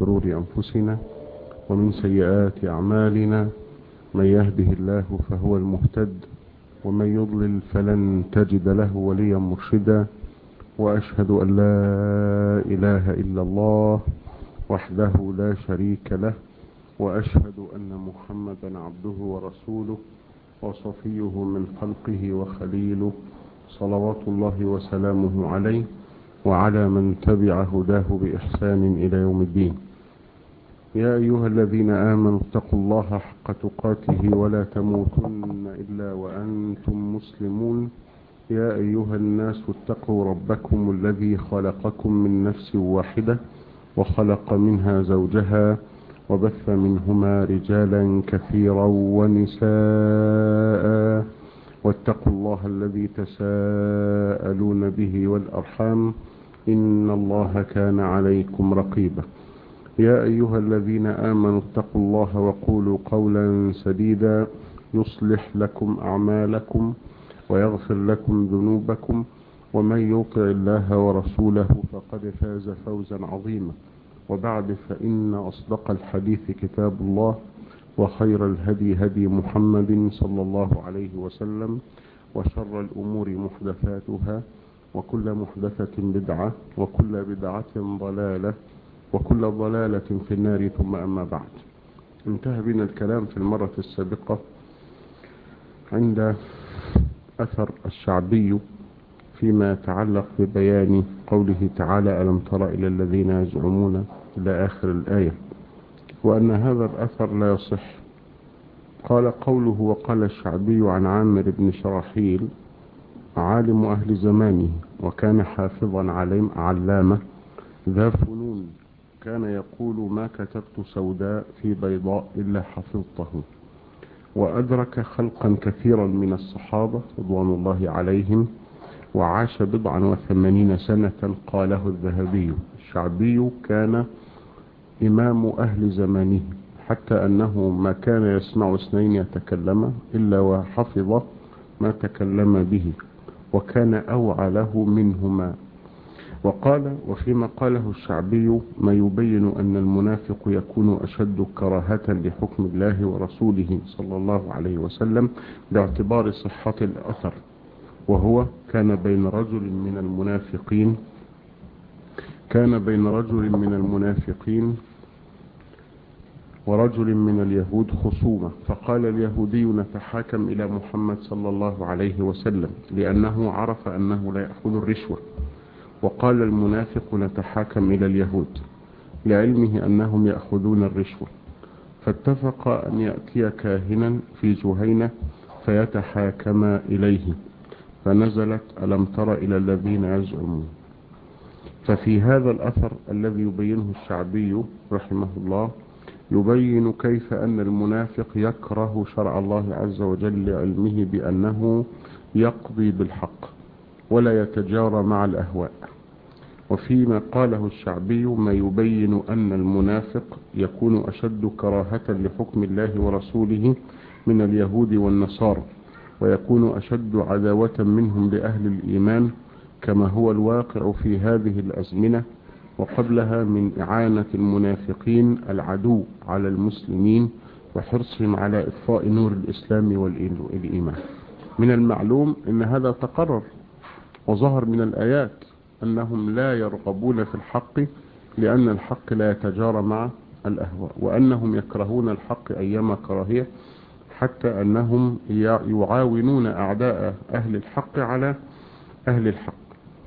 شرور أنفسنا ومن سيئات أعمالنا من يهده الله فهو المهتد ومن يضلل فلن تجد له وليا مرشدا وأشهد أن لا إله إلا الله وحده لا شريك له وأشهد أن محمدا عبده ورسوله وصفيه من خلقه وخليله صلوات الله وسلامه عليه وعلى من تبع هداه بإحسان إلى يوم الدين يا أيها الذين آمنوا اتقوا الله حق تقاته ولا تموتن إلا وأنتم مسلمون يا أيها الناس اتقوا ربكم الذي خلقكم من نفس واحدة وخلق منها زوجها وبث منهما رجالا كثيرا ونساء واتقوا الله الذي تساءلون به والأرحام إن الله كان عليكم رقيبا يا أيها الذين آمنوا اتقوا الله وقولوا قولا سديدا يصلح لكم أعمالكم ويغفر لكم ذنوبكم ومن يطع الله ورسوله فقد فاز فوزا عظيما وبعد فإن أصدق الحديث كتاب الله وخير الهدي هدي محمد صلى الله عليه وسلم وشر الأمور محدثاتها وكل محدثة بدعة وكل بدعة ضلالة وكل ضلالة في النار ثم أما بعد انتهى بنا الكلام في المرة السابقة عند أثر الشعبي فيما يتعلق ببيان قوله تعالى ألم تر إلى الذين يزعمون إلى آخر الآية وأن هذا الأثر لا يصح قال قوله وقال الشعبي عن عامر بن شراحيل عالم أهل زمانه وكان حافظا عليم علامة ذا فنون كان يقول ما كتبت سوداء في بيضاء إلا حفظته وأدرك خلقا كثيرا من الصحابة رضوان الله عليهم وعاش بضعا وثمانين سنة قاله الذهبي الشعبي كان إمام أهل زمانه حتى أنه ما كان يسمع اثنين يتكلم إلا وحفظ ما تكلم به وكان أوعى له منهما وقال وفيما قاله الشعبي ما يبين أن المنافق يكون أشد كراهة لحكم الله ورسوله صلى الله عليه وسلم باعتبار صحة الأثر وهو كان بين رجل من المنافقين كان بين رجل من المنافقين ورجل من اليهود خصومة فقال اليهودي نتحاكم إلى محمد صلى الله عليه وسلم لأنه عرف أنه لا يأخذ الرشوة وقال المنافق نتحاكم إلى اليهود لعلمه أنهم يأخذون الرشوة فاتفق أن يأتي كاهنا في جهينة فيتحاكم إليه فنزلت ألم تر إلى الذين يزعمون ففي هذا الأثر الذي يبينه الشعبي رحمه الله يبين كيف أن المنافق يكره شرع الله عز وجل لعلمه بأنه يقضي بالحق ولا يتجارى مع الأهواء وفيما قاله الشعبي ما يبين أن المنافق يكون أشد كراهة لحكم الله ورسوله من اليهود والنصارى ويكون أشد عداوة منهم لأهل الإيمان كما هو الواقع في هذه الأزمنة وقبلها من إعانة المنافقين العدو على المسلمين وحرصهم على إطفاء نور الإسلام والإيمان من المعلوم أن هذا تقرر وظهر من الآيات أنهم لا يرغبون في الحق لأن الحق لا يتجارى مع الأهواء وأنهم يكرهون الحق أيما كراهية حتى أنهم يعاونون أعداء أهل الحق على أهل الحق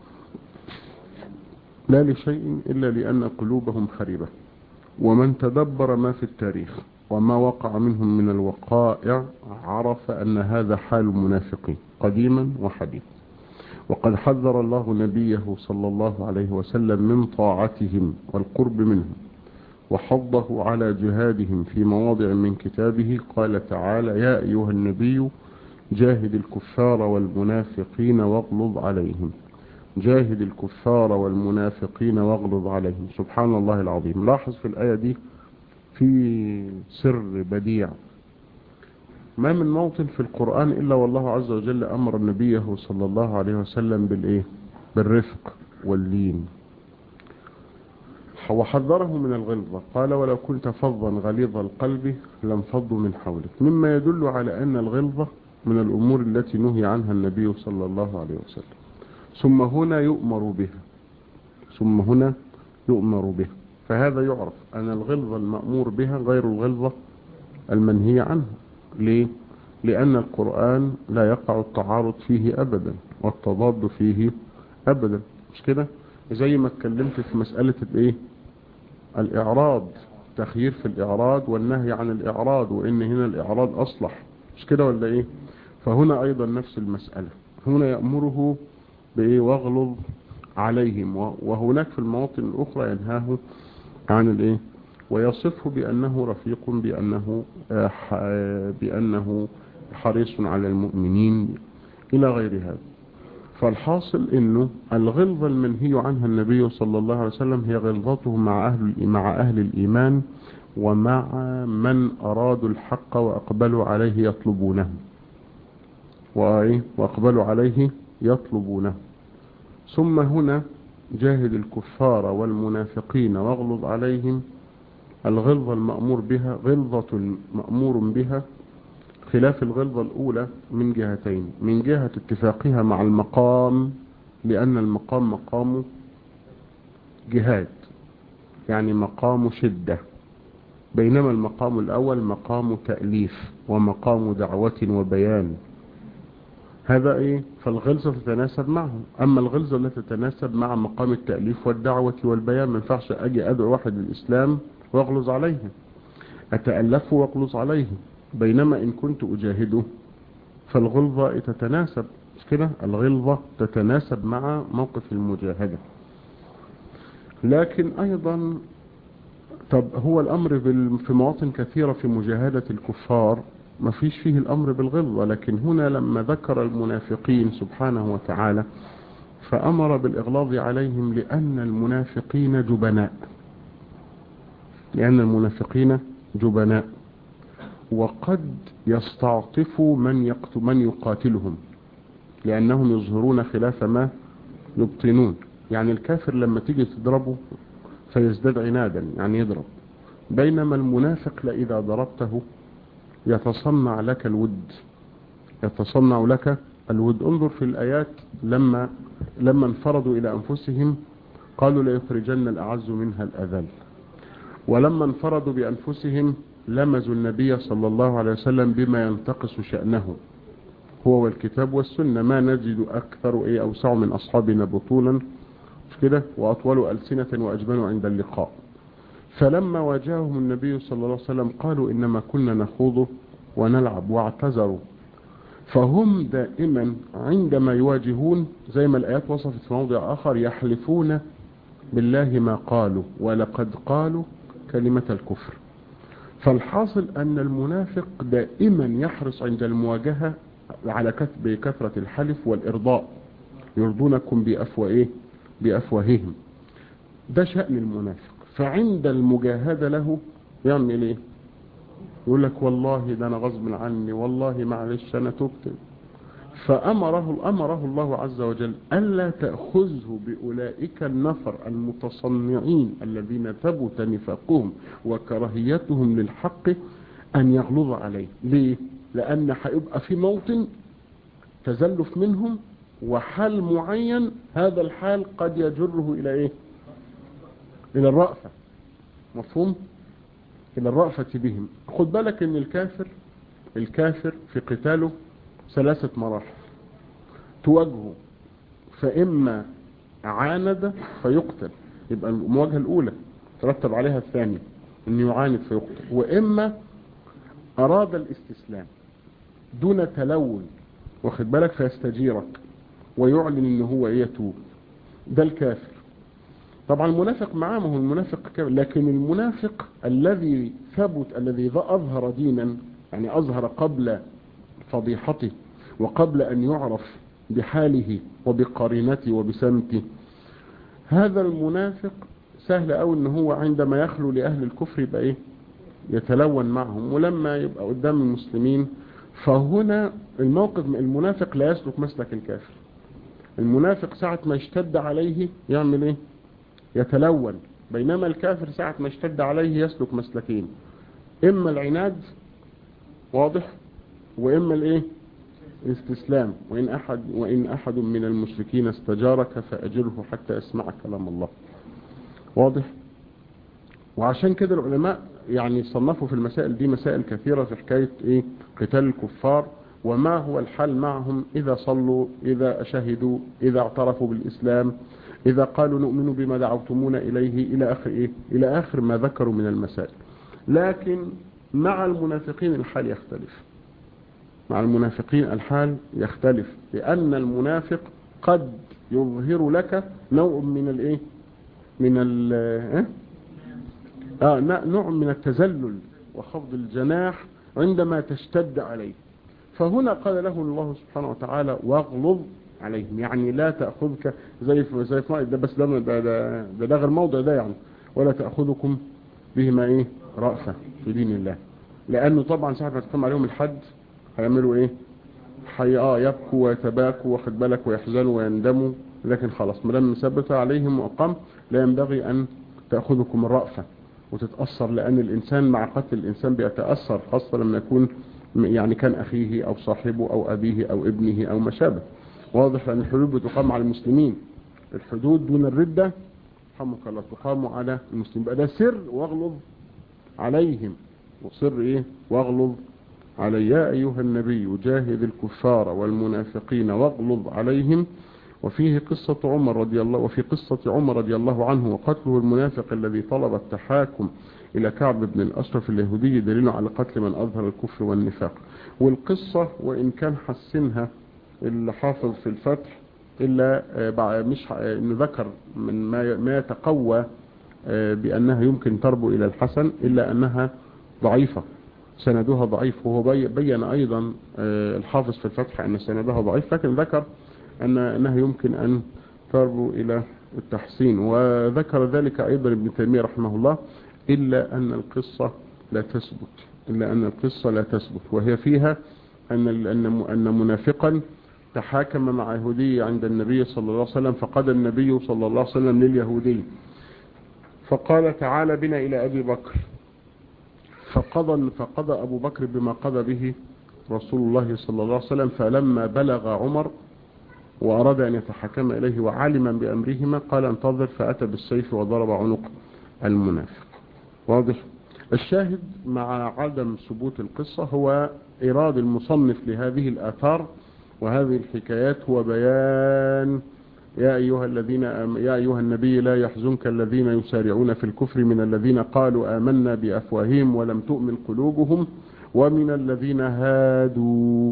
لا لشيء إلا لأن قلوبهم خريبة ومن تدبر ما في التاريخ وما وقع منهم من الوقائع عرف أن هذا حال المنافقين قديما وحديثا وقد حذر الله نبيه صلى الله عليه وسلم من طاعتهم والقرب منهم وحضه على جهادهم في مواضع من كتابه قال تعالى يا أيها النبي جاهد الكفار والمنافقين واغلظ عليهم جاهد الكفار والمنافقين واغلظ عليهم سبحان الله العظيم لاحظ في الآية دي في سر بديع ما من موطن في القرآن إلا والله عز وجل أمر نبيه صلى الله عليه وسلم بالإيه بالرفق واللين وحذره من الغلظة قال ولو كنت فظا غليظ القلب لانفضوا من حولك مما يدل على أن الغلظة من الأمور التي نهي عنها النبي صلى الله عليه وسلم ثم هنا يؤمر بها ثم هنا يؤمر بها فهذا يعرف أن الغلظة المأمور بها غير الغلظة المنهي عنها ليه؟ لأن القرآن لا يقع التعارض فيه أبدا والتضاد فيه أبدا مش كده زي ما اتكلمت في مسألة الايه الإعراض تخيير في الإعراض والنهي عن الإعراض وإن هنا الإعراض أصلح مش كده ولا إيه فهنا أيضا نفس المسألة هنا يأمره بإيه واغلظ عليهم وهناك في المواطن الأخرى ينهاه عن الإيه ويصفه بأنه رفيق بأنه بأنه حريص على المؤمنين إلى غير هذا فالحاصل انه الغلظة المنهي عنها النبي صلى الله عليه وسلم هي غلظته مع اهل مع اهل الايمان ومع من ارادوا الحق واقبلوا عليه يطلبونه واقبلوا عليه يطلبونه ثم هنا جاهد الكفار والمنافقين واغلظ عليهم الغلظة المأمور بها غلظة مأمور بها خلاف الغلظة الأولى من جهتين من جهة اتفاقها مع المقام لأن المقام مقام جهاد يعني مقام شدة بينما المقام الأول مقام تأليف ومقام دعوة وبيان هذا ايه فالغلظة تتناسب معه اما الغلظة التي تتناسب مع مقام التأليف والدعوة والبيان ما ينفعش اجي ادعو واحد للاسلام واغلظ عليه اتألفه واغلظ عليه بينما ان كنت اجاهده فالغلظة تتناسب مش كده الغلظة تتناسب مع موقف المجاهدة لكن ايضا طب هو الامر في مواطن كثيرة في مجاهدة الكفار ما فيش فيه الأمر بالغلظة لكن هنا لما ذكر المنافقين سبحانه وتعالى فأمر بالإغلاظ عليهم لأن المنافقين جبناء لأن المنافقين جبناء وقد يستعطفوا من, من يقاتلهم لأنهم يظهرون خلاف ما يبطنون يعني الكافر لما تيجي تضربه فيزداد عنادا يعني يضرب بينما المنافق لإذا ضربته يتصنع لك الود يتصنع لك الود انظر في الآيات لما لما انفردوا إلى أنفسهم قالوا ليخرجن الأعز منها الأذل ولما انفردوا بأنفسهم لمزوا النبي صلى الله عليه وسلم بما ينتقص شأنه هو والكتاب والسنة ما نجد أكثر أي أوسع من أصحابنا بطولا مش كده وأطول ألسنة وأجبنوا عند اللقاء فلما واجههم النبي صلى الله عليه وسلم قالوا إنما كنا نخوض ونلعب واعتذروا فهم دائما عندما يواجهون زي ما الآيات وصفت في موضع آخر يحلفون بالله ما قالوا ولقد قالوا كلمة الكفر فالحاصل أن المنافق دائما يحرص عند المواجهة على كثرة الحلف والإرضاء يرضونكم بأفواه بأفواههم ده شأن المنافق فعند المجاهدة له يعمل ايه يقول لك والله ده انا غصب عني والله معلش انا تبت فأمره, أمره الله عز وجل ألا تأخذه بأولئك النفر المتصنعين الذين ثبت نفاقهم وكراهيتهم للحق أن يغلظ عليه ليه؟ لأن هيبقى في موطن تزلف منهم وحال معين هذا الحال قد يجره إلى إيه؟ إلى الرأفة مفهوم إلى الرأفة بهم خد بالك ان الكافر الكافر في قتاله ثلاثة مراحل تواجهه فإما عاند فيقتل يبقى المواجهة الأولى ترتب عليها الثانية أن يعاند فيقتل وإما أراد الاستسلام دون تلون واخد بالك فيستجيرك ويعلن ان هو يتوب ده الكافر طبعا المنافق معاه ما هو المنافق كافر لكن المنافق الذي ثبت الذي أظهر دينا يعني أظهر قبل فضيحته وقبل أن يعرف بحاله وبقرينته وبسمته هذا المنافق سهل أو أن هو عندما يخلو لأهل الكفر يبقى إيه يتلون معهم ولما يبقى قدام المسلمين فهنا الموقف المنافق لا يسلك مسلك الكافر المنافق ساعة ما يشتد عليه يعمل ايه يتلون بينما الكافر ساعة ما اشتد عليه يسلك مسلكين إما العناد واضح وإما الإيه الاستسلام وإن أحد, وإن أحد من المشركين استجارك فأجره حتى يسمع كلام الله واضح وعشان كده العلماء يعني صنفوا في المسائل دي مسائل كثيرة في حكاية إيه قتال الكفار وما هو الحال معهم إذا صلوا إذا شهدوا إذا اعترفوا بالإسلام إذا قالوا نؤمن بما دعوتمونا إليه إلى آخر إيه إلى آخر ما ذكروا من المسائل لكن مع المنافقين الحال يختلف مع المنافقين الحال يختلف لأن المنافق قد يظهر لك نوع من الايه من ال آه نوع من التزلل وخفض الجناح عندما تشتد عليه فهنا قال له الله سبحانه وتعالى واغلظ عليهم يعني لا تأخذك زي في زي في ده بس ده ده, ده, ده, ده غير موضع ده يعني ولا تأخذكم بهما ايه رأفة في دين الله لأنه طبعا ساعة ما تقام عليهم الحد هيعملوا ايه حي اه يبكوا ويتباكوا واخد بالك ويحزنوا ويندموا لكن خلاص ما دام مثبت عليهم وأقام لا ينبغي أن تأخذكم الرأفة وتتأثر لأن الإنسان مع قتل الإنسان بيتأثر خاصة لما يكون يعني كان أخيه أو صاحبه أو أبيه أو ابنه أو ما شابه واضح أن الحدود بتقام على المسلمين الحدود دون الردة حمك الله تقام على المسلمين بقى ده سر واغلظ عليهم وسر إيه واغلظ علي يا أيها النبي جاهد الكفار والمنافقين واغلظ عليهم وفيه قصة عمر رضي الله وفي قصة عمر رضي الله عنه وقتله المنافق الذي طلب التحاكم إلى كعب بن الأشرف اليهودي دليل على قتل من أظهر الكفر والنفاق والقصة وإن كان حسنها الحافظ في الفتح إلا مش إنه ذكر من ما ما يتقوى بأنها يمكن تربو إلى الحسن إلا أنها ضعيفة سندها ضعيف وهو بين أيضا الحافظ في الفتح أن سندها ضعيف لكن ذكر أن أنها يمكن أن تربو إلى التحسين وذكر ذلك أيضا ابن تيمية رحمه الله إلا أن القصة لا تثبت إلا أن القصة لا تثبت وهي فيها أن أن أن منافقا تحاكم مع يهودي عند النبي صلى الله عليه وسلم فقد النبي صلى الله عليه وسلم لليهودي فقال تعالى بنا إلى أبي بكر فقضى فقضى أبو بكر بما قضى به رسول الله صلى الله عليه وسلم فلما بلغ عمر وأراد أن يتحكم إليه وعالما بأمرهما قال انتظر فأتى بالسيف وضرب عنق المنافق واضح الشاهد مع عدم ثبوت القصة هو إراد المصنف لهذه الآثار وهذه الحكايات هو بيان يا أيها الذين يا أيها النبي لا يحزنك الذين يسارعون في الكفر من الذين قالوا آمنا بأفواههم ولم تؤمن قلوبهم ومن الذين هادوا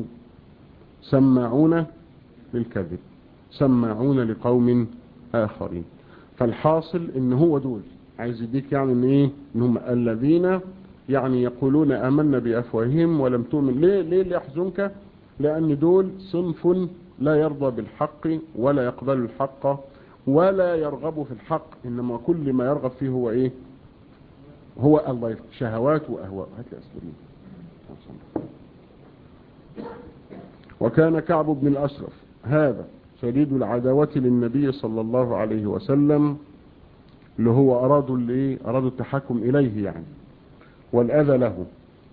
سماعون للكذب سماعون لقوم آخرين فالحاصل ان هو دول عايز يديك يعني ان ايه ان هم الذين يعني يقولون آمنا بأفواههم ولم تؤمن ليه ليه اللي يحزنك لأن دول صنف لا يرضى بالحق ولا يقبل الحق ولا يرغب في الحق إنما كل ما يرغب فيه هو إيه هو الله شهوات وأهواء هات لي أسلمين وكان كعب بن الأشرف هذا شديد العداوة للنبي صلى الله عليه وسلم اللي هو أرادوا اللي أرادوا التحكم إليه يعني والأذى له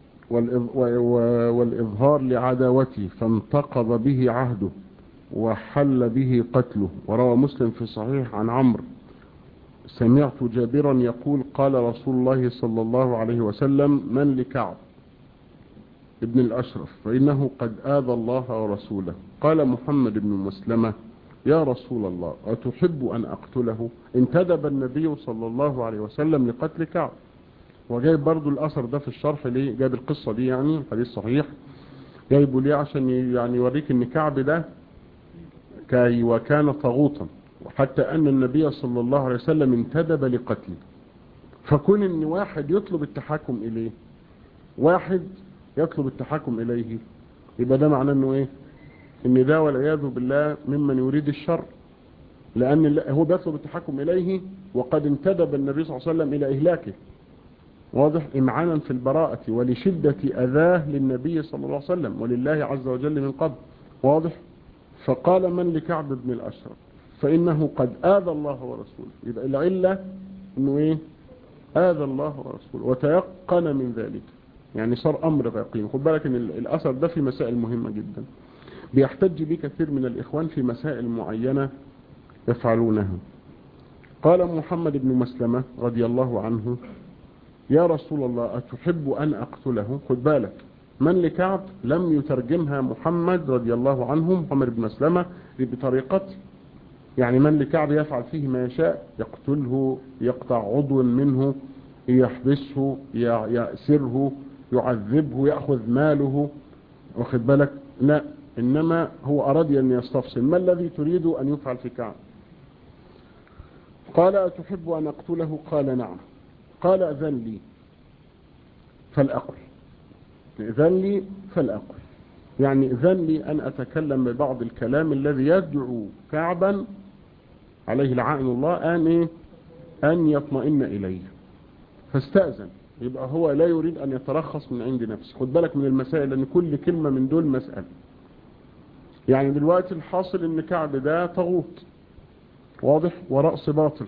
والإظهار لعداوته فانتقض به عهده وحل به قتله وروى مسلم في صحيح عن عمرو سمعت جابرا يقول قال رسول الله صلى الله عليه وسلم من لكعب ابن الأشرف فإنه قد آذى الله ورسوله قال محمد بن مسلمة يا رسول الله أتحب أن أقتله انتدب النبي صلى الله عليه وسلم لقتل كعب وجايب برضو الأثر ده في الشرح ليه جايب القصة دي يعني حديث صحيح جايبه ليه عشان يعني يوريك ان كعب ده كي وكان طاغوتا وحتى أن النبي صلى الله عليه وسلم انتدب لقتله فكون ان واحد يطلب التحكم إليه واحد يطلب التحكم إليه يبقى ده معناه انه ايه ان ده والعياذ بالله ممن يريد الشر لأن هو بيطلب التحكم إليه وقد انتدب النبي صلى الله عليه وسلم إلى إهلاكه واضح إمعانا في البراءة ولشدة أذاه للنبي صلى الله عليه وسلم ولله عز وجل من قبل واضح فقال من لكعب بن الأشرف فإنه قد آذى الله ورسوله يبقى العلة انه ايه آذى الله ورسوله وتيقن من ذلك يعني صار امر يقين خد بالك ان الاثر ده في مسائل مهمة جدا بيحتج به كثير من الاخوان في مسائل معينة يفعلونها قال محمد بن مسلمة رضي الله عنه يا رسول الله أتحب أن أقتله خد بالك من لكعب لم يترجمها محمد رضي الله عنه محمد بن مسلمة بطريقته يعني من لكعب يفعل فيه ما يشاء يقتله يقطع عضو منه يحبسه يأسره يعذبه يأخذ ماله واخد بالك لا إنما هو أراد أن يستفصل ما الذي تريد أن يفعل في كعب قال أتحب أن أقتله قال نعم قال أذن لي فالأقل إذن لي فالأقل يعني إذن لي أن أتكلم ببعض الكلام الذي يدعو كعبا عليه لعائن الله أن, إيه؟ أن يطمئن إليه فاستأذن يبقى هو لا يريد أن يترخص من عند نفسه خد بالك من المسائل لأن كل كلمة من دول مسألة يعني دلوقتي الحاصل أن كعب ده طغوت واضح ورأس باطل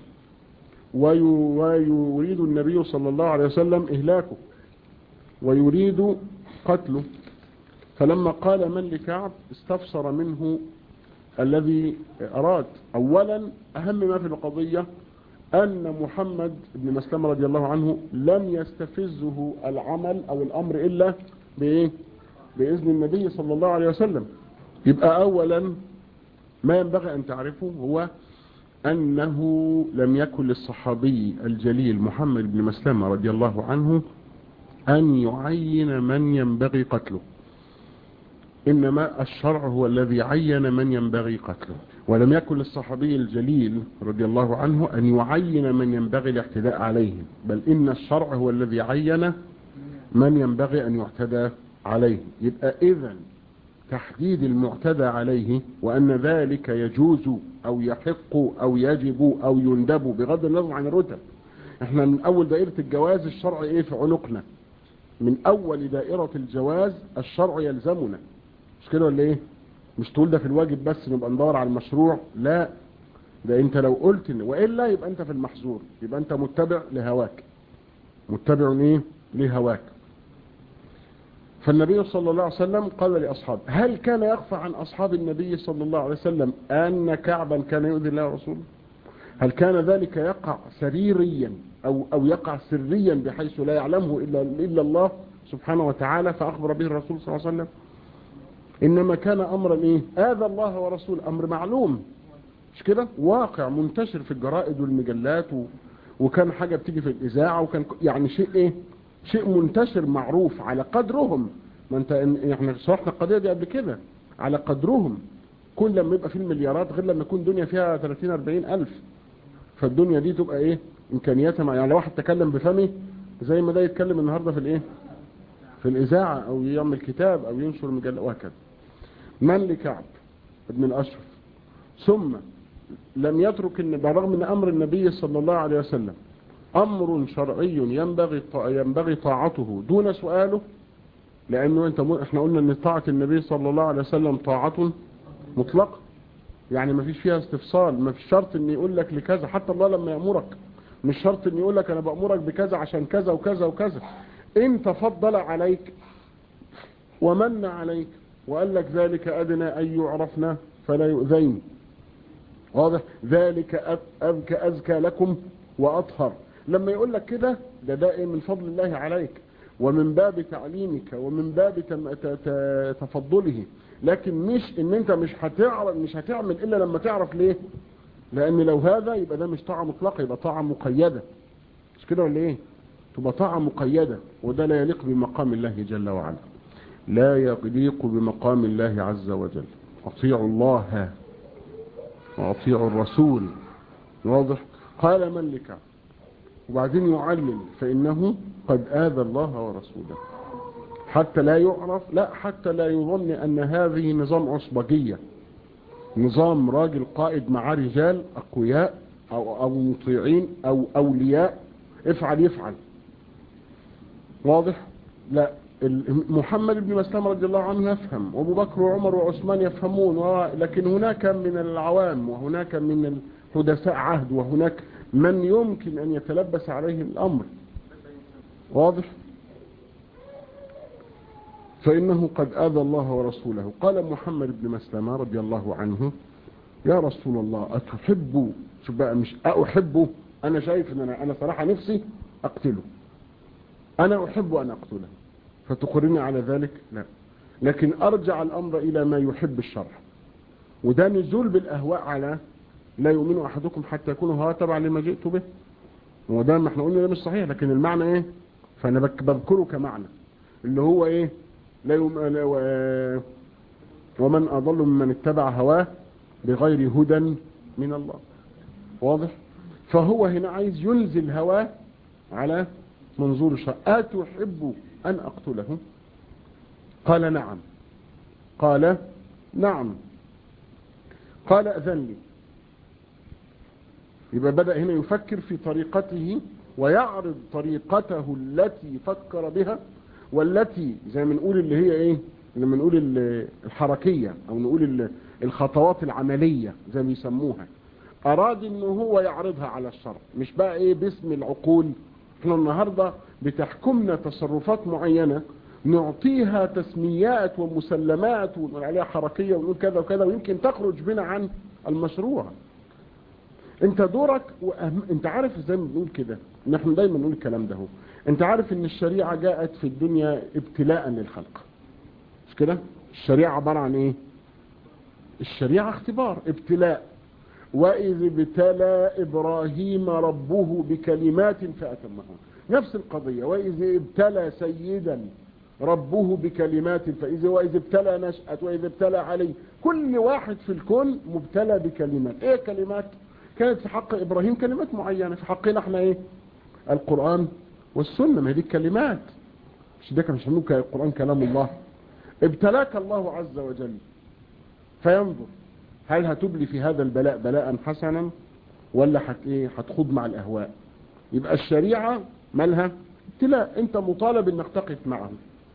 ويريد النبي صلى الله عليه وسلم إهلاكه ويريد قتله فلما قال من لكعب استفسر منه الذي أراد أولا أهم ما في القضية أن محمد بن مسلم رضي الله عنه لم يستفزه العمل أو الأمر إلا بإيه؟ بإذن النبي صلى الله عليه وسلم يبقى أولا ما ينبغي أن تعرفه هو أنه لم يكن للصحابي الجليل محمد بن مسلمة رضي الله عنه أن يعين من ينبغي قتله إنما الشرع هو الذي عين من ينبغي قتله ولم يكن للصحابي الجليل رضي الله عنه أن يعين من ينبغي الاعتداء عليه بل إن الشرع هو الذي عين من ينبغي أن يعتدى عليه يبقى إذن تحديد المعتدى عليه وأن ذلك يجوز أو يحق أو يجب أو يندب بغض النظر عن الرتب احنا من أول دائرة الجواز الشرع إيه في عنقنا من أول دائرة الجواز الشرع يلزمنا مش كده ولا إيه مش تقول ده في الواجب بس نبقى ندور على المشروع لا ده انت لو قلت إن وإلا يبقى انت في المحظور يبقى انت متبع لهواك متبع ايه لهواك فالنبي صلى الله عليه وسلم قال لأصحابه هل كان يخفى عن أصحاب النبي صلى الله عليه وسلم أن كعبا كان يؤذي الله ورسوله هل كان ذلك يقع سريريا أو, أو يقع سريا بحيث لا يعلمه إلا, إلا الله سبحانه وتعالى فأخبر به الرسول صلى الله عليه وسلم إنما كان أمرا إيه آذى الله ورسوله أمر معلوم مش كده واقع منتشر في الجرائد والمجلات و... وكان حاجة بتيجي في الإذاعة وكان يعني شيء إيه شيء منتشر معروف على قدرهم ما انت احنا شرحنا القضية دي قبل كده على قدرهم كل لما يبقى في المليارات غير لما يكون الدنيا فيها 30 40 الف فالدنيا دي تبقى ايه امكانياتها يعني لو واحد تكلم بفمه زي ما ده يتكلم النهاردة في الايه في الاذاعة او يعمل كتاب او ينشر مجلة وهكذا من لكعب ابن الاشرف ثم لم يترك برغم من امر النبي صلى الله عليه وسلم امر شرعي ينبغي ينبغي طاعته دون سؤاله لانه انت احنا قلنا ان طاعه النبي صلى الله عليه وسلم طاعه مطلقه يعني ما فيش فيها استفصال ما فيش شرط ان يقول لك لكذا حتى الله لما يامرك مش شرط ان يقول لك انا بامرك بكذا عشان كذا وكذا وكذا ان تفضل عليك ومن عليك وقال لك ذلك ادنى ان يعرفنا فلا يؤذين واضح ذلك أذكى أذكى لكم وأطهر لما يقول لك كده ده ده من فضل الله عليك ومن باب تعليمك ومن باب تفضله لكن مش ان انت مش هتعرف مش هتعمل الا لما تعرف ليه لان لو هذا يبقى ده مش طاعه مطلقه يبقى طاعه مقيده مش كده ولا ايه تبقى طاعه مقيده وده لا يليق بمقام الله جل وعلا لا يليق بمقام الله عز وجل اطيعوا الله واطيعوا الرسول واضح قال من لك وبعدين يعلم فإنه قد آذى الله ورسوله حتى لا يعرف لا حتى لا يظن أن هذه نظام عصبجية نظام راجل قائد مع رجال أقوياء أو, أو مطيعين أو أولياء افعل يفعل واضح لا محمد بن مسلم رضي الله عنه يفهم وابو بكر وعمر وعثمان يفهمون لكن هناك من العوام وهناك من حدثاء عهد وهناك من يمكن أن يتلبس عليه الأمر واضح فإنه قد آذى الله ورسوله قال محمد بن مسلمة رضي الله عنه يا رسول الله أتحب شوف بقى مش أحبه أنا شايف أن أنا, أنا صراحة نفسي أقتله أنا أحب أن أقتله فتقرني على ذلك لا لكن أرجع الأمر إلى ما يحب الشرع وده نزول بالأهواء على لا يؤمن أحدكم حتى يكون هو تبع لما جئت به وده ما احنا قلنا ده مش صحيح لكن المعنى ايه فأنا بذكره كمعنى اللي هو ايه لا يوم... ومن أضل ممن اتبع هواه بغير هدى من الله واضح فهو هنا عايز ينزل هواه على منظور الشرع أتحب أن أقتله قال نعم قال نعم قال أذن لي يبقى بدأ هنا يفكر في طريقته ويعرض طريقته التي فكر بها والتي زي ما نقول اللي هي ايه لما نقول الحركية او نقول الخطوات العملية زي ما يسموها اراد انه هو يعرضها على الشرع مش بقى ايه باسم العقول احنا النهاردة بتحكمنا تصرفات معينة نعطيها تسميات ومسلمات ونقول عليها حركية ونقول كذا وكذا ويمكن تخرج بنا عن المشروع انت دورك وأهم... انت عارف ازاي بنقول كده نحن دايما نقول الكلام ده هو انت عارف ان الشريعة جاءت في الدنيا ابتلاء للخلق مش كده الشريعة عبارة عن ايه الشريعة اختبار ابتلاء واذ ابتلى ابراهيم ربه بكلمات فاتمهن نفس القضية واذ ابتلى سيدا ربه بكلمات فإذا وإذا ابتلى نشأت وإذا ابتلى عليه كل واحد في الكون مبتلى بكلمات ايه كلمات كانت في حق إبراهيم كلمات معينة في حقنا احنا ايه القرآن والسنة ما هي دي الكلمات مش ده كان مش القرآن كلام الله ابتلاك الله عز وجل فينظر هل هتبلي في هذا البلاء بلاء حسنا ولا هت ايه هتخوض مع الأهواء يبقى الشريعة مالها ابتلاء انت مطالب انك تقف معه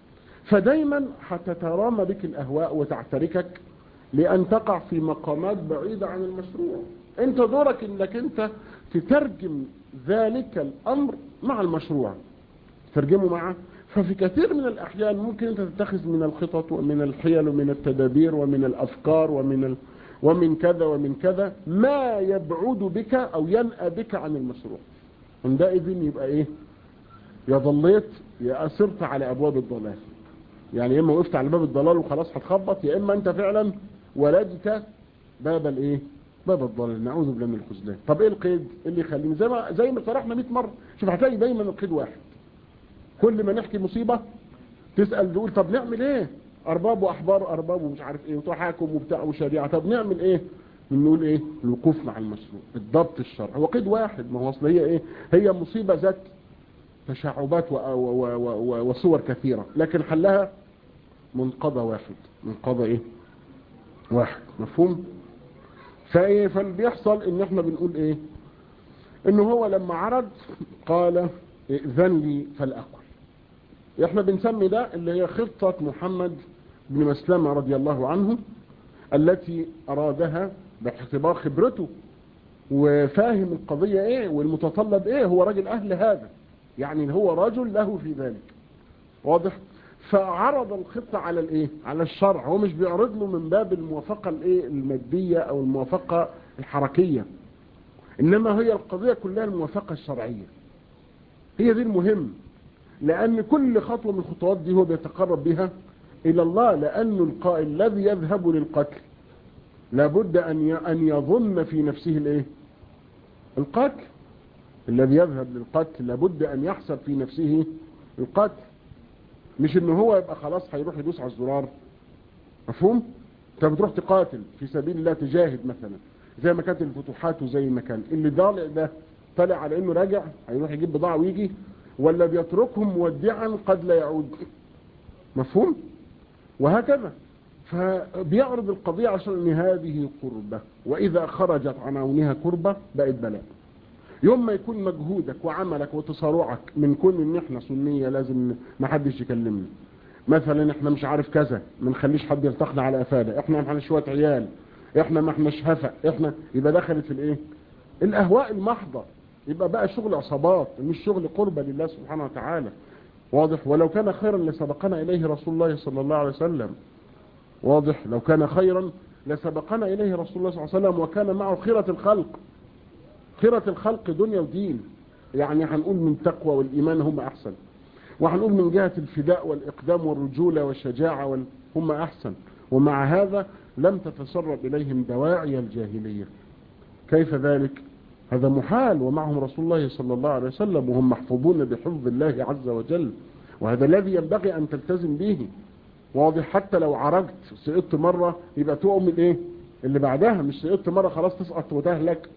فدايما هتترامى بك الأهواء وتعتركك لأن تقع في مقامات بعيدة عن المشروع انت دورك انك انت تترجم ذلك الامر مع المشروع ترجمه معه ففي كثير من الاحيان ممكن انت تتخذ من الخطط ومن الحيل ومن التدابير ومن الافكار ومن ال... ومن كذا ومن كذا ما يبعد بك او ينأى بك عن المشروع عندئذ يبقى ايه يا ضليت يا أسرت على ابواب الضلال يعني يا اما وقفت على باب الضلال وخلاص هتخبط يا اما انت فعلا ولدت باب الايه باب الضلال نعوذ بالله من الخذلان طب ايه القيد اللي يخليني زي ما زي ما شرحنا 100 مره شوف هتلاقي دايما القيد واحد كل ما نحكي مصيبه تسال تقول طب نعمل ايه ارباب واحبار ارباب ومش عارف ايه وتحاكم وبتاع وشريعه طب نعمل ايه نقول ايه الوقوف مع المشروع الضبط الشرعي هو قيد واحد ما هو اصل هي ايه هي مصيبه ذات تشعبات و و و وصور كثيره لكن حلها منقضى واحد منقضى ايه واحد مفهوم فايه فالبيحصل ان احنا بنقول ايه انه هو لما عرض قال ائذن لي فلاقل احنا بنسمي ده اللي هي خطة محمد بن مسلمة رضي الله عنه التي ارادها باعتبار خبرته وفاهم القضية ايه والمتطلب ايه هو راجل اهل هذا يعني هو رجل له في ذلك واضح فعرض الخطة على الايه على الشرع هو مش بيعرض له من باب الموافقة الايه المادية او الموافقة الحركية انما هي القضية كلها الموافقة الشرعية هي دي المهم لان كل خطوة من الخطوات دي هو بيتقرب بها الى الله لان القائل الذي يذهب للقتل لابد ان ان يظن في نفسه الايه القتل الذي يذهب للقتل لابد ان يحسب في نفسه القتل مش ان هو يبقى خلاص هيروح يدوس على الزرار مفهوم انت بتروح تقاتل في سبيل الله تجاهد مثلا زي ما كانت الفتوحات وزي ما كان اللي ضالع ده طلع على انه راجع هيروح يجيب بضاعه ويجي ولا بيتركهم مودعا قد لا يعود مفهوم وهكذا فبيعرض القضية عشان ان هذه قربة واذا خرجت عناونها قربة بقت بلاء يوم ما يكون مجهودك وعملك وتصارعك من كون ان احنا سنية لازم ما حدش يكلمنا مثلا احنا مش عارف كذا ما نخليش حد يلتقنا على افادة احنا ما احنا شوية عيال احنا ما احناش هفق احنا يبقى دخلت في الايه الأهواء المحضة يبقى بقى شغل عصابات مش شغل قربة لله سبحانه وتعالى واضح ولو كان خيرا لسبقنا إليه رسول الله صلى الله عليه وسلم واضح لو كان خيرا لسبقنا إليه رسول الله صلى الله عليه وسلم وكان معه خيرة الخلق خيرة الخلق دنيا ودين يعني هنقول من تقوى والإيمان هم أحسن وهنقول من جهة الفداء والإقدام والرجولة والشجاعة وال... هم أحسن ومع هذا لم تتسرب إليهم دواعي الجاهلية كيف ذلك هذا محال ومعهم رسول الله صلى الله عليه وسلم وهم محفوظون بحفظ الله عز وجل وهذا الذي ينبغي أن تلتزم به واضح حتى لو عرجت سقطت مرة يبقى تقوم من ايه اللي بعدها مش سقطت مرة خلاص تسقط وتهلك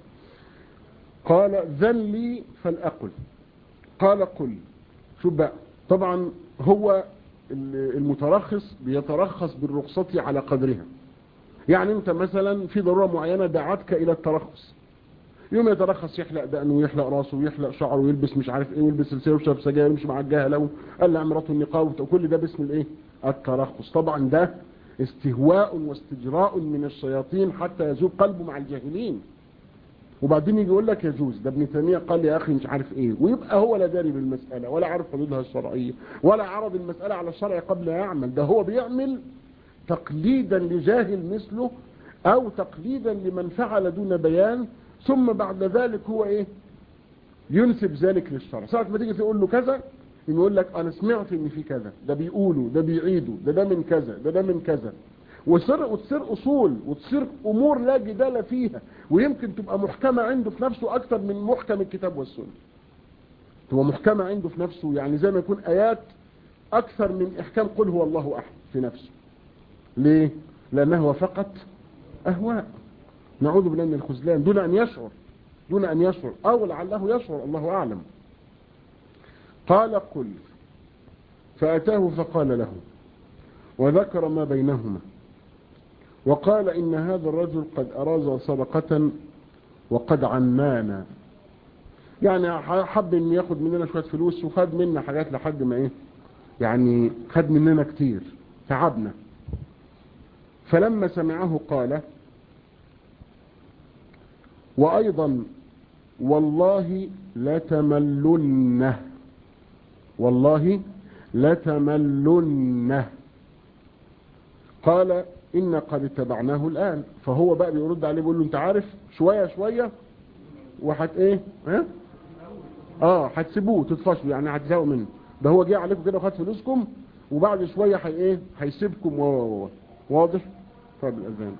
قال ذن لي فلأقل قال قل شوف بقى طبعا هو المترخص بيترخص بالرخصة على قدرها يعني انت مثلا في ضرورة معينة دعتك الى الترخص يوم يترخص يحلق دقنه ويحلق راسه ويحلق شعره ويلبس مش عارف ايه ويلبس سلسله ويشرب سجاير ويمشي مع الجهله وقلع مراته النقاب وكل ده باسم الايه الترخص طبعا ده استهواء واستجراء من الشياطين حتى يزول قلبه مع الجاهلين وبعدين يجي يقول لك يجوز ده ابن تيميه قال يا اخي مش عارف ايه ويبقى هو لا داري بالمساله ولا عارف حدودها الشرعيه ولا عرض المساله على الشرع قبل ان يعمل ده هو بيعمل تقليدا لجاهل مثله او تقليدا لمن فعل دون بيان ثم بعد ذلك هو ايه ينسب ذلك للشرع ساعه ما تيجي تقول له كذا يقول لك انا سمعت ان في كذا ده بيقولوا ده بيعيدوا ده ده من كذا ده ده من كذا وتصير وتصير اصول وتصير امور لا جدال فيها ويمكن تبقى محكمه عنده في نفسه اكثر من محكم الكتاب والسنه تبقى محكمه عنده في نفسه يعني زي ما يكون ايات اكثر من احكام قل هو الله احد في نفسه ليه لانه فقط اهواء نعوذ بالله من الخذلان دون ان يشعر دون ان يشعر او لعله يشعر الله اعلم قال قل فأتاه فقال له وذكر ما بينهما وقال إن هذا الرجل قد أراز صدقة وقد عنانا يعني حب ان ياخد مننا شوية فلوس وخد منا حاجات لحد ما ايه يعني خد مننا كتير تعبنا فلما سمعه قال وأيضا والله لتملنه والله لتملنه قال إن قد اتبعناه الآن فهو بقى بيرد عليه بيقول له انت عارف شوية شوية وحت ايه ها اه هتسيبوه تطفشوا يعني هتزهقوا منه ده هو جه عليكم كده وخد فلوسكم وبعد شوية حي ايه هيسيبكم و واضح طيب الأذان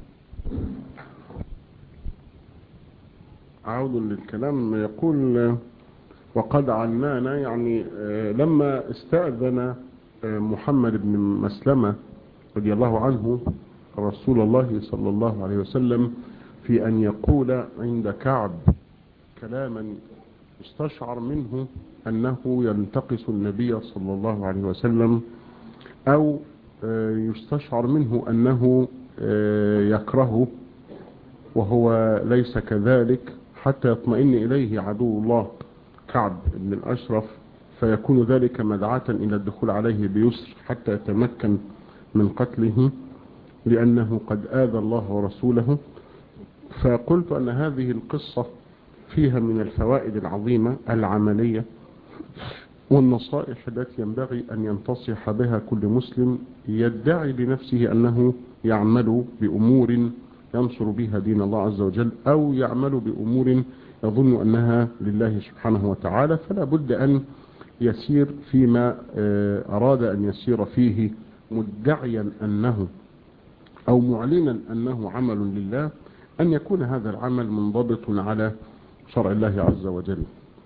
عود للكلام يقول وقد عنانا يعني لما استأذن محمد بن مسلمة رضي الله عنه رسول الله صلى الله عليه وسلم في أن يقول عند كعب كلاما استشعر منه أنه ينتقص النبي صلى الله عليه وسلم أو يستشعر منه أنه يكرهه وهو ليس كذلك حتى يطمئن إليه عدو الله كعب بن الأشرف فيكون ذلك مدعاة إلى الدخول عليه بيسر حتى يتمكن من قتله لأنه قد آذى الله ورسوله فقلت أن هذه القصة فيها من الفوائد العظيمة العملية والنصائح التي ينبغي أن ينتصح بها كل مسلم يدعي لنفسه أنه يعمل بأمور ينصر بها دين الله عز وجل أو يعمل بأمور يظن أنها لله سبحانه وتعالى فلا بد أن يسير فيما أراد أن يسير فيه مدعيا أنه أو معلنا أنه عمل لله أن يكون هذا العمل منضبط على شرع الله عز وجل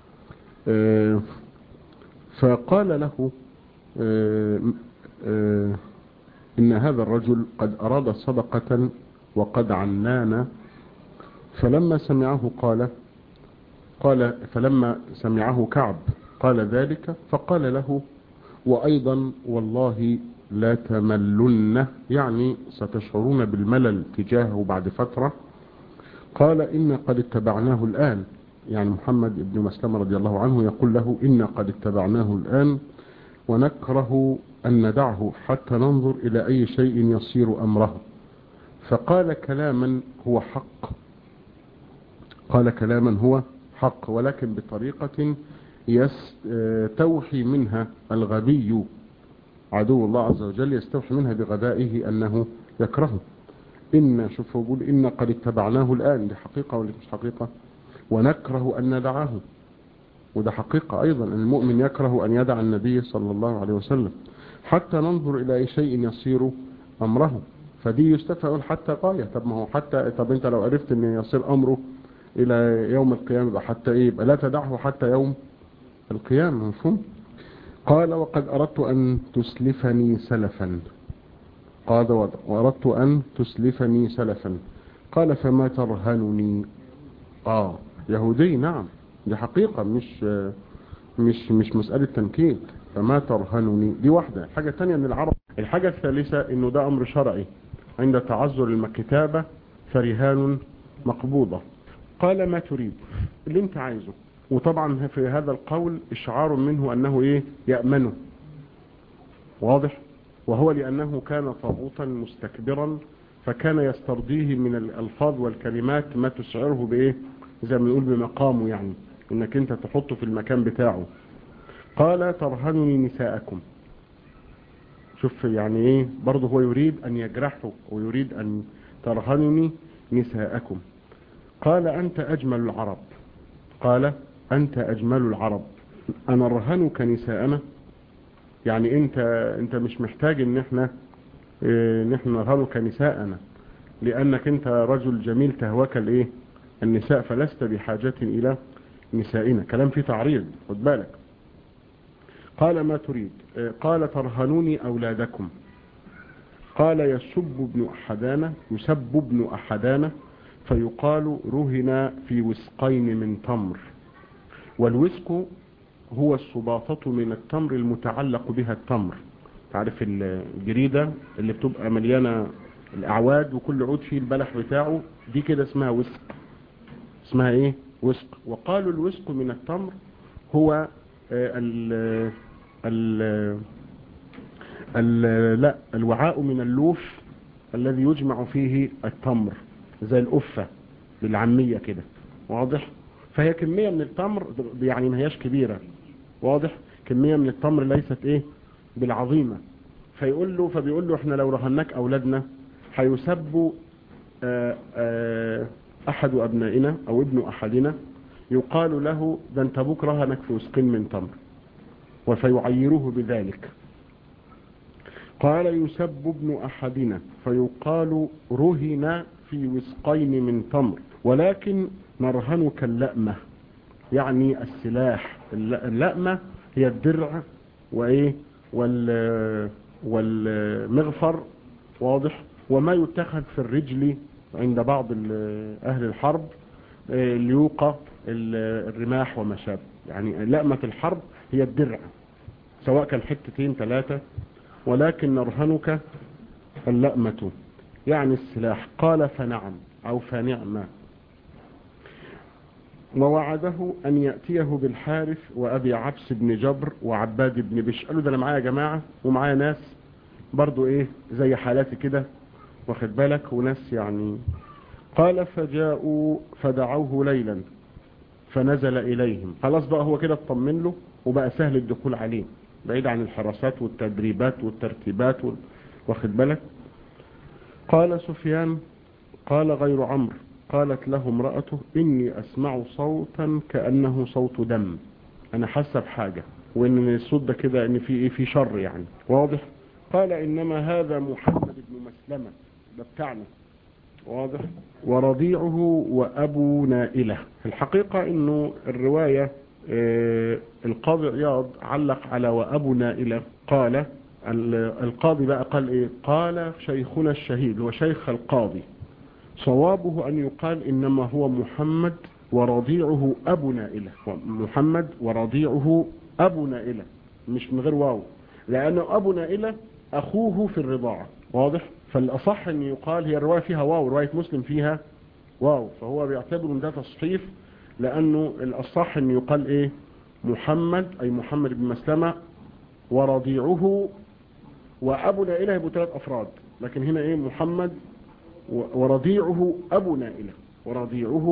فقال له إن هذا الرجل قد أراد صدقة وقد عنانا فلما سمعه قال قال فلما سمعه كعب قال ذلك فقال له وأيضا والله لا تملن يعني ستشعرون بالملل تجاهه بعد فترة قال إن قد اتبعناه الآن يعني محمد بن مسلم رضي الله عنه يقول له إن قد اتبعناه الآن ونكره أن ندعه حتى ننظر إلى أي شيء يصير أمره فقال كلاما هو حق قال كلاما هو حق ولكن بطريقة يستوحي منها الغبي عدو الله عز وجل يستوحي منها بغبائه أنه يكرهه إن شوف هو بيقول إن قد اتبعناه الآن دي حقيقة ولا مش حقيقة ونكره أن ندعاه وده حقيقة أيضا أن المؤمن يكره أن يدع النبي صلى الله عليه وسلم حتى ننظر إلى أي شيء يصير أمره فدي يستفعل حتى غاية طب ما هو حتى طب أنت لو عرفت أن يصير أمره إلى يوم القيامة يبقى حتى إيه يبقى لا تدعه حتى يوم القيامة مفهوم قال وقد أردت أن تسلفني سلفا قال وأردت أن تسلفني سلفا قال فما ترهنني آه يهودي نعم دي حقيقة مش مش مش مسألة تنكيل فما ترهنني دي واحدة الحاجة الثانية من العرب الحاجة الثالثة انه ده امر شرعي عند تعذر الكتابة فرهان مقبوضة قال ما تريد اللي انت عايزه وطبعا في هذا القول اشعار منه انه ايه يأمنه واضح وهو لانه كان طاغوتا مستكبرا فكان يسترضيه من الالفاظ والكلمات ما تشعره بايه زي ما نقول بمقامه يعني انك انت تحطه في المكان بتاعه قال ترهنني نساءكم شوف يعني ايه برضه هو يريد ان يجرحه ويريد ان ترهنني نساءكم قال انت اجمل العرب قال انت اجمل العرب انا رهنك نساءنا يعني انت انت مش محتاج ان احنا اه ان احنا نرهنك نساءنا لانك انت رجل جميل تهواك الايه النساء فلست بحاجة الى نسائنا كلام فيه تعريض خد بالك قال ما تريد قال ترهنوني أولادكم قال يسب ابن أحدانا يسب ابن أحدانا فيقال رهن في وسقين من تمر والوسق هو السباطة من التمر المتعلق بها التمر تعرف الجريدة اللي بتبقى مليانة الأعواد وكل عود فيه البلح بتاعه دي كده اسمها وسق اسمها ايه وسق وقالوا الوسق من التمر هو ال ال ال لا الوعاء من اللوف الذي يجمع فيه التمر زي الأفة بالعامية كده واضح فهي كمية من التمر يعني ما هياش كبيرة واضح كمية من التمر ليست ايه بالعظيمة فيقول له فبيقول له احنا لو رهناك اولادنا هيسب احد ابنائنا او ابن احدنا يقال له ده انت ابوك رهنك في وسقين من تمر وفيعيروه بذلك قال يسب ابن احدنا فيقال رهن في وسقين من تمر ولكن نرهنك اللأمة يعني السلاح اللأمة هي الدرع وايه وال والمغفر واضح وما يتخذ في الرجل عند بعض اهل الحرب ليوقى الرماح وما شابه يعني لأمة الحرب هي الدرع سواء كان حتتين ثلاثة ولكن نرهنك اللأمة يعني السلاح قال فنعم أو فنعم ووعده أن يأتيه بالحارث وأبي عبس بن جبر وعباد بن بش قالوا ده أنا معايا يا جماعة ومعايا ناس برضو إيه زي حالاتي كده واخد بالك وناس يعني قال فجاءوا فدعوه ليلا فنزل إليهم خلاص بقى هو كده اطمن له وبقى سهل الدخول عليه بعيد عن الحراسات والتدريبات والترتيبات وال... واخد بالك قال سفيان قال غير عمرو قالت له امرأته إني أسمع صوتا كأنه صوت دم أنا حاسه بحاجة وإن الصوت ده كده إن في إيه في شر يعني واضح قال إنما هذا محمد بن مسلمة ده بتاعنا واضح ورضيعه وأبو نائلة الحقيقة إنه الرواية آه القاضي عياض علق على وأبو نائلة قال القاضي بقى قال إيه قال شيخنا الشهيد هو شيخ القاضي صوابه أن يقال إنما هو محمد ورضيعه أبو نائلة محمد ورضيعه أبو نائلة مش من غير واو لأنه أبو نائلة أخوه في الرضاعة واضح فالأصح أن يقال هي الرواية فيها واو رواية مسلم فيها واو فهو بيعتبر ان ده تصحيف لأنه الأصح أن يقال إيه محمد أي محمد بن مسلمة ورضيعه وأبو نائلة يبقوا ثلاث أفراد لكن هنا إيه محمد ورضيعه أبو نائلة ورضيعه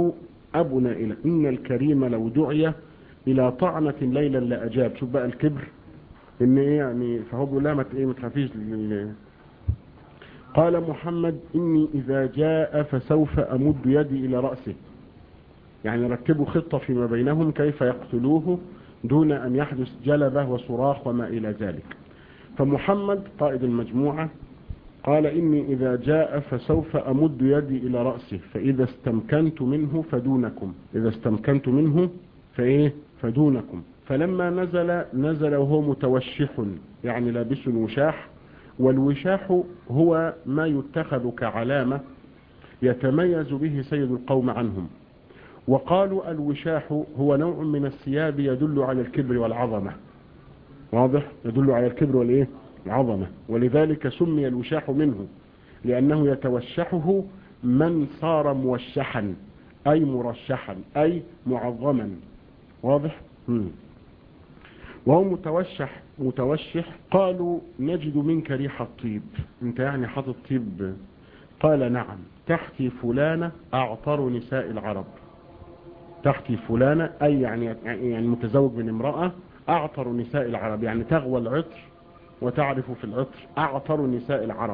أبو نائلة إن الكريم لو دعي إلى طعنة ليلا لأجاب شوف بقى الكبر إن إيه يعني فهو بيقول لها ما ت- إيه ما تخافيش لل- قال محمد إني إذا جاء فسوف أمد يدي إلى رأسه يعني رتبوا خطة فيما بينهم كيف يقتلوه دون أن يحدث جلبة وصراخ وما إلى ذلك فمحمد قائد المجموعة قال إني إذا جاء فسوف أمد يدي إلى رأسه فإذا استمكنت منه فدونكم إذا استمكنت منه فإيه فدونكم فلما نزل نزل وهو متوشح يعني لابس وشاح والوشاح هو ما يتخذ كعلامة يتميز به سيد القوم عنهم وقالوا الوشاح هو نوع من الثياب يدل على الكبر والعظمة واضح يدل على الكبر والايه العظمة ولذلك سمي الوشاح منه لأنه يتوشحه من صار موشحا أي مرشحا أي معظما واضح مم. وهو متوشح متوشح قالوا نجد منك ريح الطيب انت يعني حاطط طيب قال نعم تحتي فلانة أعطر نساء العرب تحتي فلانة أي يعني يعني متزوج من امرأة أعطر نساء العرب يعني تغوى العطر وتعرف في العطر أعطر نساء العرب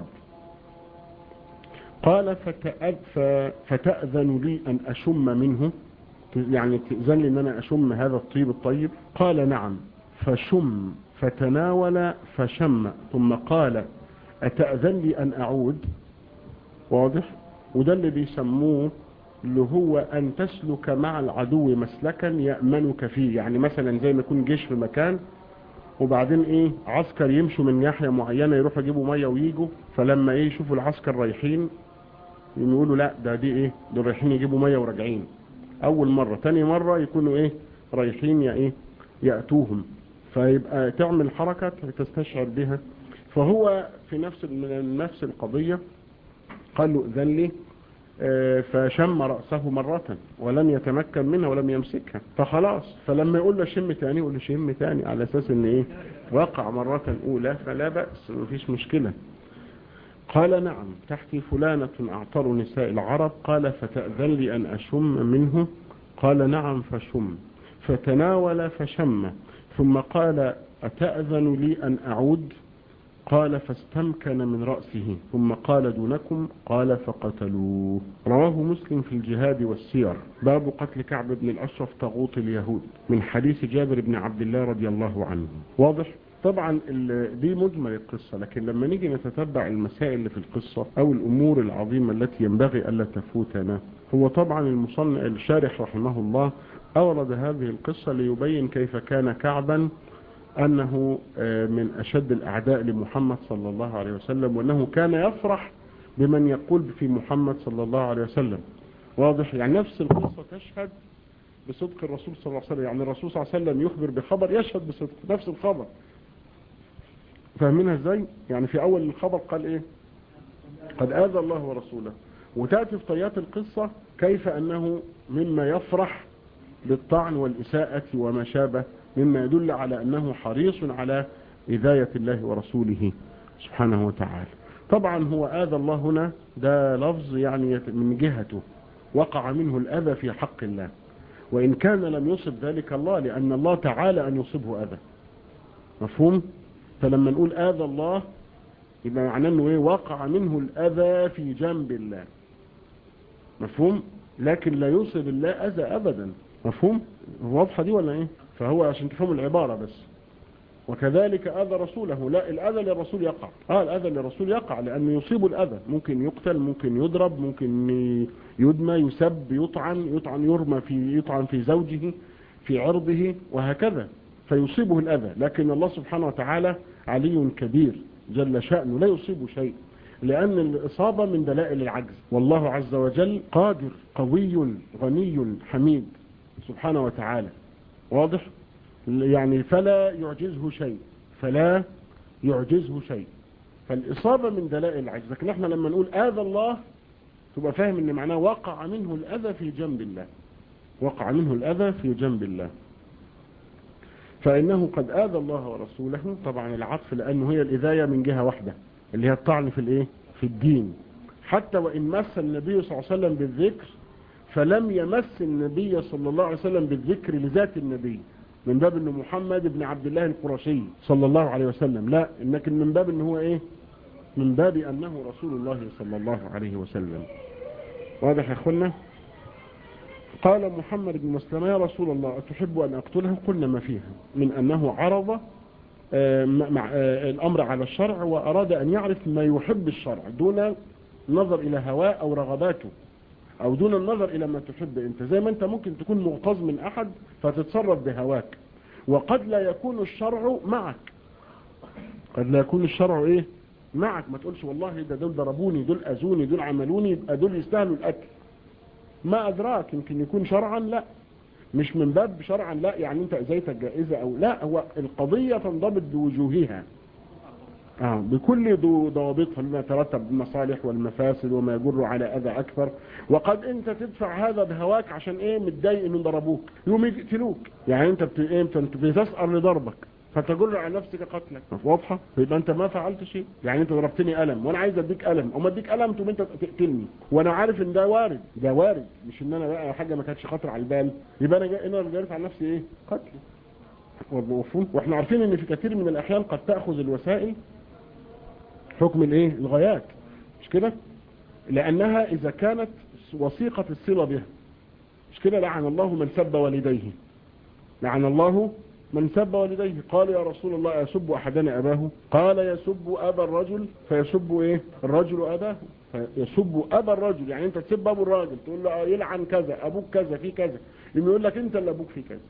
قال فتأذ فتأذن لي أن أشم منه يعني تأذن لي أن أنا أشم هذا الطيب الطيب قال نعم فشم فتناول فشم ثم قال أتأذن لي أن أعود واضح وده اللي بيسموه اللي هو أن تسلك مع العدو مسلكا يأمنك فيه يعني مثلا زي ما يكون جيش في مكان وبعدين ايه عسكر يمشوا من ناحية معينة يروحوا يجيبوا مية ويجوا فلما ايه يشوفوا العسكر رايحين يقولوا لا ده دي ايه دول رايحين يجيبوا مية وراجعين اول مرة تاني مرة يكونوا ايه رايحين يا ايه يأتوهم فيبقى تعمل حركة تستشعر بها فهو في نفس من نفس القضية قال له اذن لي فشم رأسه مرة ولم يتمكن منها ولم يمسكها فخلاص فلما يقول له شم تاني يقول له شم تاني على اساس ان ايه وقع مرة اولى فلا بأس مفيش مشكلة قال نعم تحتي فلانة اعطر نساء العرب قال فتأذن لي ان اشم منه قال نعم فشم فتناول فشم ثم قال أتأذن لي أن أعود قال فاستمكن من رأسه ثم قال دونكم قال فقتلوه رواه مسلم في الجهاد والسير باب قتل كعب بن الأشرف طاغوت اليهود من حديث جابر بن عبد الله رضي الله عنه واضح طبعا دي مجمل القصة لكن لما نيجي نتتبع المسائل اللي في القصة او الامور العظيمة التي ينبغي الا تفوتنا هو طبعا المصنع الشارح رحمه الله اورد هذه القصة ليبين كيف كان كعبا أنه من أشد الأعداء لمحمد صلى الله عليه وسلم وأنه كان يفرح بمن يقول في محمد صلى الله عليه وسلم واضح يعني نفس القصة تشهد بصدق الرسول صلى الله عليه وسلم يعني الرسول صلى الله عليه وسلم يخبر بخبر يشهد بصدق نفس الخبر فاهمينها ازاي يعني في أول الخبر قال إيه قد آذى الله ورسوله وتأتي في طيات القصة كيف أنه مما يفرح بالطعن والإساءة وما شابه مما يدل على أنه حريص على إذاية الله ورسوله سبحانه وتعالى طبعا هو آذى الله هنا ده لفظ يعني من جهته وقع منه الأذى في حق الله وإن كان لم يصب ذلك الله لأن الله تعالى أن يصبه أذى مفهوم فلما نقول آذى الله يبقى معناه أنه إيه وقع منه الأذى في جنب الله مفهوم لكن لا يصب الله أذى أبدا مفهوم واضحة دي ولا إيه فهو عشان تفهم العبارة بس وكذلك أذى رسوله لا الأذى للرسول يقع آه الأذى للرسول يقع لأنه يصيب الأذى ممكن يقتل ممكن يضرب ممكن يدمى يسب يطعن يطعن يرمى في يطعن في زوجه في عرضه وهكذا فيصيبه الأذى لكن الله سبحانه وتعالى علي كبير جل شأنه لا يصيب شيء لأن الإصابة من دلائل العجز والله عز وجل قادر قوي غني حميد سبحانه وتعالى واضح يعني فلا يعجزه شيء فلا يعجزه شيء فالإصابة من دلائل العجز لكن احنا لما نقول آذى الله تبقى فاهم ان معناه وقع منه الأذى في جنب الله وقع منه الأذى في جنب الله فإنه قد آذى الله ورسوله طبعا العطف لأنه هي الإذاية من جهة واحدة اللي هي الطعن في الإيه في الدين حتى وإن مس النبي صلى الله عليه وسلم بالذكر فلم يمس النبي صلى الله عليه وسلم بالذكر لذات النبي من باب انه محمد بن عبد الله القرشي صلى الله عليه وسلم لا لكن من باب انه هو ايه من باب انه رسول الله صلى الله عليه وسلم واضح يا اخوانا قال محمد بن مسلمة يا رسول الله أتحب أن أقتله قلنا ما فيها من أنه عرض مع الأمر على الشرع وأراد أن يعرف ما يحب الشرع دون النظر إلى هواه أو رغباته أو دون النظر إلى ما تحب أنت زي ما أنت ممكن تكون مغتاظ من أحد فتتصرف بهواك وقد لا يكون الشرع معك قد لا يكون الشرع إيه معك ما تقولش والله ده دول ضربوني دول أذوني دول عملوني يبقى دول يستاهلوا القتل ما أدراك يمكن يكون شرعا لا مش من باب شرعا لا يعني انت اذيتك جائزة او لا هو القضية تنضبط بوجوهها آه بكل ضوابطها لما يترتب المصالح والمفاسد وما يجر على اذى اكثر وقد انت تدفع هذا بهواك عشان ايه متضايق انهم ضربوك يوم يقتلوك يعني انت بت... إيه انت بتسأل لضربك فتجر على نفسك قتلك واضحة يبقى انت ما فعلت شيء يعني انت ضربتني ألم وانا عايز اديك ألم اما اديك ألم تقوم انت تقتلني وانا عارف ان ده وارد ده وارد مش ان انا بقى حاجة ما كانتش خطر على البال يبقى انا جاي انا جارف على نفسي ايه قتل مفهوم واحنا عارفين ان في كثير من الاحيان قد تأخذ الوسائل حكم الايه الغايات مش كده لانها اذا كانت وثيقة الصلة بها مش كده لعن الله من سب والديه لعن الله من سب والديه قال يا رسول الله يسب أحدنا أباه قال يسب أبا الرجل فيسب إيه الرجل أباه فيسب أبا الرجل يعني أنت تسب أبو الراجل تقول له يلعن كذا أبوك كذا في كذا لما يقول لك أنت اللي أبوك في كذا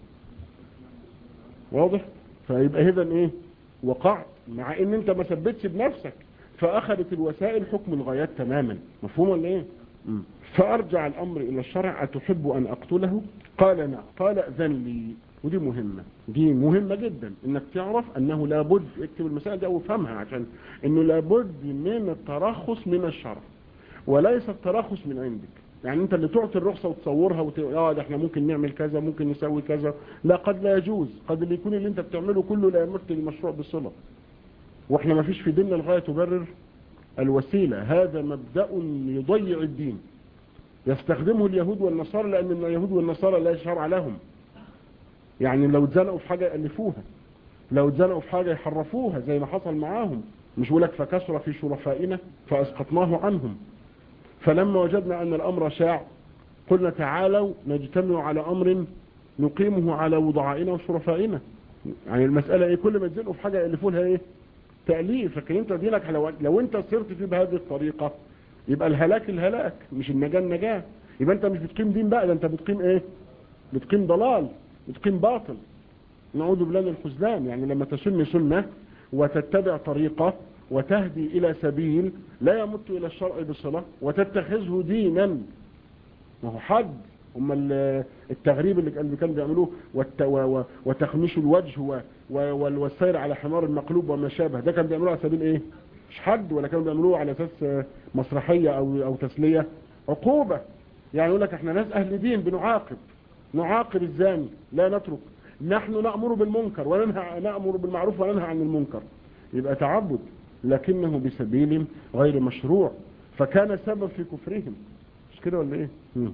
واضح فيبقى إذا إيه وقعت مع ان انت ما ثبتش بنفسك فاخذت الوسائل حكم الغايات تماما مفهوم ولا ايه م. فارجع الامر الى الشرع اتحب ان اقتله قال نعم قال اذن لي ودي مهمة دي مهمة جدا انك تعرف انه لابد اكتب المسائل دي او افهمها عشان انه لابد من الترخص من الشرع وليس الترخص من عندك يعني انت اللي تعطي الرخصة وتصورها وت... اه ده احنا ممكن نعمل كذا ممكن نسوي كذا لا قد لا يجوز قد اللي يكون اللي انت بتعمله كله لا يمت المشروع بالصلة واحنا ما فيش في ديننا الغاية تبرر الوسيلة هذا مبدأ يضيع الدين يستخدمه اليهود والنصارى لان اليهود والنصارى لا شرع لهم يعني لو اتزنقوا في حاجة يألفوها لو اتزنقوا في حاجة يحرفوها زي ما حصل معاهم مش بقول لك فكسر في شرفائنا فأسقطناه عنهم فلما وجدنا أن الأمر شاع قلنا تعالوا نجتمع على أمر نقيمه على وضعائنا وشرفائنا يعني المسألة ايه كل ما تزنقوا في حاجة يألفوا لها ايه تأليف لكن انت دينك لو, لو انت صرت فيه بهذه الطريقة يبقى الهلاك الهلاك مش النجاة النجاة يبقى انت مش بتقيم دين بقى ده انت بتقيم ايه بتقيم ضلال بتقيم باطل نعوذ بالله من الخذلان يعني لما تسن سنة وتتبع طريقة وتهدي إلى سبيل لا يمت إلى الشرع بصلة وتتخذه دينا ما هو حد هم التغريب اللي كانوا بيعملوه وتخميش الوجه والسير على حمار المقلوب وما شابه ده كان بيعملوه على سبيل ايه مش حد ولا كانوا بيعملوه على اساس مسرحية او او تسلية عقوبة يعني يقول لك احنا ناس اهل دين بنعاقب نعاقب الزاني لا نترك نحن نأمر بالمنكر وننهى نأمر بالمعروف وننهى عن المنكر يبقى تعبد لكنه بسبيل غير مشروع فكان سبب في كفرهم مش كده ولا ايه مم.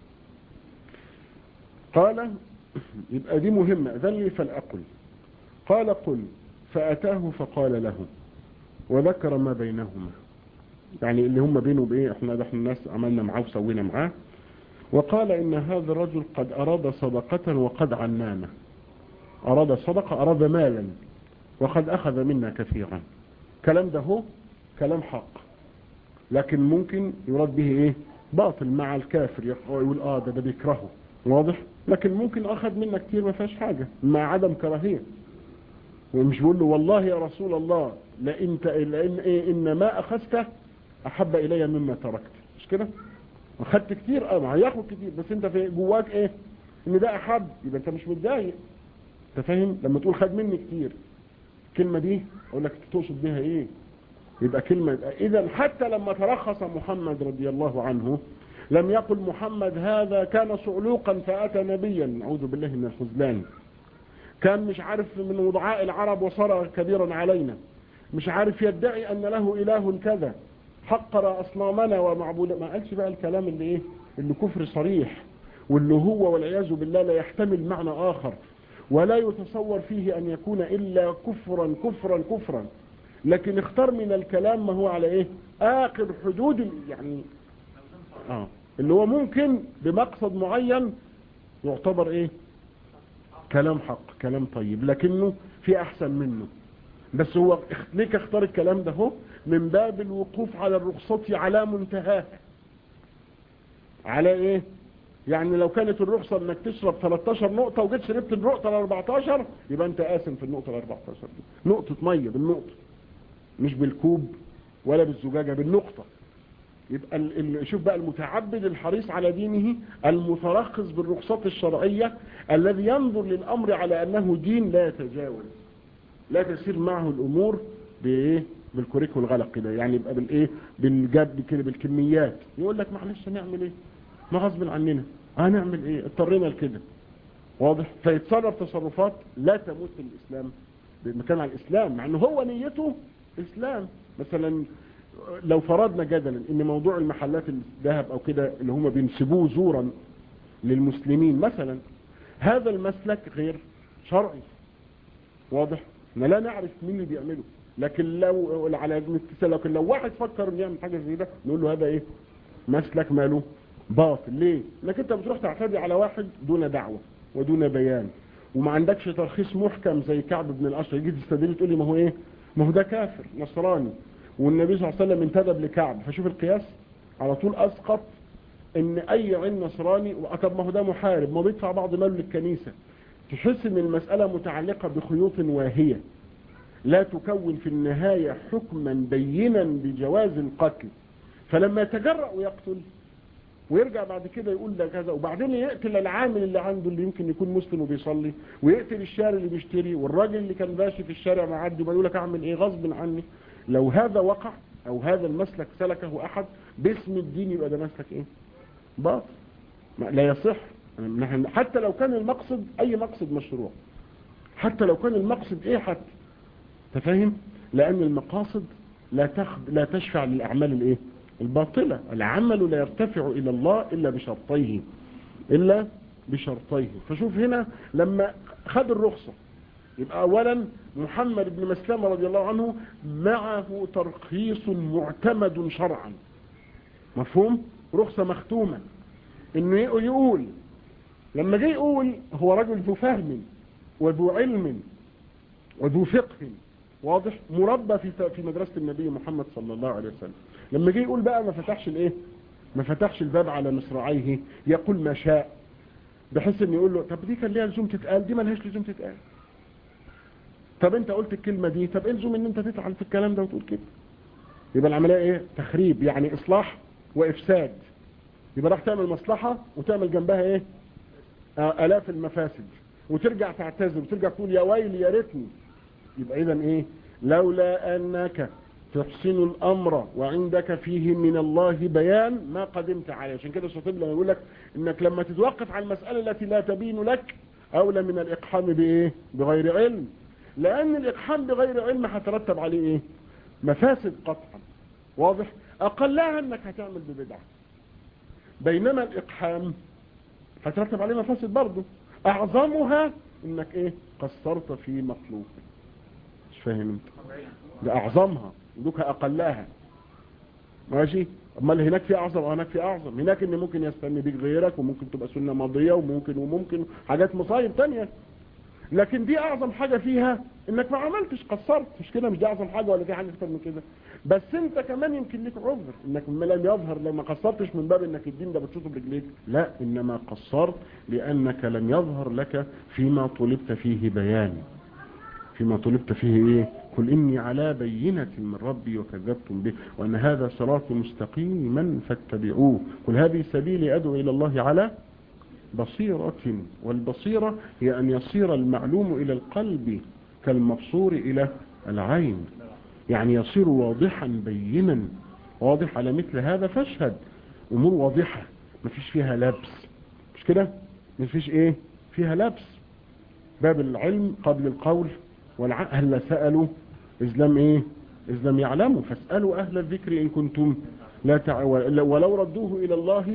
قال يبقى دي مهمة ذلي فلأقل قال قل فأتاه فقال له وذكر ما بينهما يعني اللي هم بينه وبايه احنا ده احنا الناس عملنا معاه وسوينا معاه وقال إن هذا الرجل قد أراد صدقة وقد عنانا أراد صدقة أراد مالا وقد أخذ منا كثيرا كلام ده هو كلام حق لكن ممكن يراد به إيه باطل مع الكافر يقول آه ده, ده بيكرهه واضح لكن ممكن أخذ منا كتير ما فيهاش حاجة مع عدم كراهية ومش بيقول له والله يا رسول الله لإن, لإن إيه إن ما أخذته أحب إلي مما تركت مش كده اخدت كتير اه ما هياخد كتير بس انت في جواك ايه ان ده احب يبقى انت مش متضايق انت فاهم لما تقول خد مني كتير الكلمه دي اقول لك تقصد بيها ايه يبقى كلمه اذا حتى لما ترخص محمد رضي الله عنه لم يقل محمد هذا كان صعلوقا فاتى نبيا نعوذ بالله من الخذلان كان مش عارف من وضعاء العرب وصار كبيرا علينا مش عارف يدعي ان له اله كذا حقر أصنامنا ومعبودنا ما قالش بقى الكلام اللي إيه اللي كفر صريح واللي هو والعياذ بالله لا يحتمل معنى آخر ولا يتصور فيه أن يكون إلا كفرا كفرا كفرا لكن اختار من الكلام ما هو على ايه آخر حدود يعني آه اللي هو ممكن بمقصد معين يعتبر ايه كلام حق كلام طيب لكنه في احسن منه بس هو ليك اختار الكلام ده هو من باب الوقوف على الرخصة على منتهاه على ايه يعني لو كانت الرخصة انك تشرب 13 نقطة وجيت شربت النقطة ال 14 يبقى انت قاسم في النقطة ال 14 دي نقطة مية بالنقطة مش بالكوب ولا بالزجاجة بالنقطة يبقى ال ال شوف بقى المتعبد الحريص على دينه المترخص بالرخصات الشرعية الذي ينظر للأمر على أنه دين لا يتجاوز لا تسير معه الأمور بإيه بالكوريك والغلق كده يعني يبقى بالإيه بالجد كده بالكميات يقول لك معلش هنعمل إيه ما غصب عننا هنعمل إيه اضطرينا لكده واضح فيتصرف تصرفات لا تموت في الإسلام بمكان على الإسلام مع أنه هو نيته إسلام مثلا لو فرضنا جدلا ان موضوع المحلات الذهب او كده اللي هم بينسبوه زورا للمسلمين مثلا هذا المسلك غير شرعي واضح احنا لا نعرف مين اللي بيعمله لكن لو على الاتصال لكن لو واحد فكر انه يعمل حاجه زي ده نقول له هذا ايه مسلك ماله باطل ليه انك انت بتروح تعتدي على واحد دون دعوه ودون بيان وما عندكش ترخيص محكم زي كعب بن الاشرف يجي تستدل تقول لي ما هو ايه ما هو ده كافر نصراني والنبي صلى الله عليه وسلم انتدب لكعب فشوف القياس على طول اسقط ان اي عين نصراني طب ما هو ده محارب ما بيدفع بعض ماله للكنيسة تحس ان المسألة متعلقة بخيوط واهية لا تكون في النهاية حكما بينا بجواز القتل فلما يتجرأ ويقتل ويرجع بعد كده يقول ده كذا وبعدين يقتل العامل اللي عنده اللي يمكن يكون مسلم وبيصلي ويقتل الشاري اللي بيشتري والراجل اللي كان ماشي في الشارع معدي ويقول لك اعمل ايه غصب عني لو هذا وقع او هذا المسلك سلكه احد باسم الدين يبقى ده مسلك ايه باطل لا يصح نحن حتى لو كان المقصد اي مقصد مشروع حتى لو كان المقصد ايه حتى تفهم لان المقاصد لا تخد لا تشفع للاعمال الايه الباطلة العمل لا يرتفع الى الله الا بشرطيه الا بشرطيه فشوف هنا لما خد الرخصة يبقى اولا محمد بن مسلمة رضي الله عنه معه ترخيص معتمد شرعا مفهوم رخصة مختومة انه يقول لما جه يقول هو رجل ذو فهم وذو علم وذو فقه واضح مربى في في مدرسة النبي محمد صلى الله عليه وسلم لما جه يقول بقى ما فتحش الايه ما فتحش الباب على مصراعيه يقول ما شاء بحيث ان يقول له طب دي كان ليها لزوم تتقال دي ملهاش لزوم تتقال طب انت قلت الكلمة دي طب الزم ان انت تفعل في الكلام ده وتقول كده يبقى العملية ايه تخريب يعني اصلاح وافساد يبقى راح تعمل مصلحة وتعمل جنبها ايه آه الاف المفاسد وترجع تعتذر وترجع تقول يا ويلي يا ريتني يبقى اذا ايه لولا انك تحسن الامر وعندك فيه من الله بيان ما قدمت عليه عشان كده الشاطب لما يقول لك انك لما تتوقف على المسألة التي لا تبين لك اولى من الاقحام بايه بغير علم لان الاقحام بغير علم هترتب عليه ايه مفاسد قطعا واضح اقلها انك هتعمل ببدعة بينما الاقحام هترتب عليه مفاسد برضه اعظمها انك ايه قصرت في مطلوب مش فاهم انت ده اعظمها دوك اقلها ماشي امال هناك في اعظم وهناك في اعظم هناك ان ممكن يستني بيك غيرك وممكن تبقى سنة ماضية وممكن وممكن حاجات مصايب تانية لكن دي اعظم حاجة فيها انك ما عملتش قصرت مش كده مش دي اعظم حاجة ولا في حاجة اكتر من كده بس انت كمان يمكن لك عذر انك ما لم يظهر لما قصرتش من باب انك الدين ده بتشوطه برجليك لا انما قصرت لانك لم يظهر لك فيما طلبت فيه بيان فيما طلبت فيه ايه قل اني على بينة من ربي وكذبتم به وان هذا صراط مستقيما فاتبعوه قل هذه سبيلي ادعو الى الله على بصيرة والبصيرة هي ان يصير المعلوم الى القلب كالمبصور الى العين يعني يصير واضحا بينا واضح على مثل هذا فاشهد امور واضحة ما فيش فيها لبس مش كده ما فيش ايه فيها لبس باب العلم قبل القول والعقل سألوا إذ لم إيه إذ لم يعلموا فاسألوا أهل الذكر إن كنتم لا تع... ولو ردوه إلى الله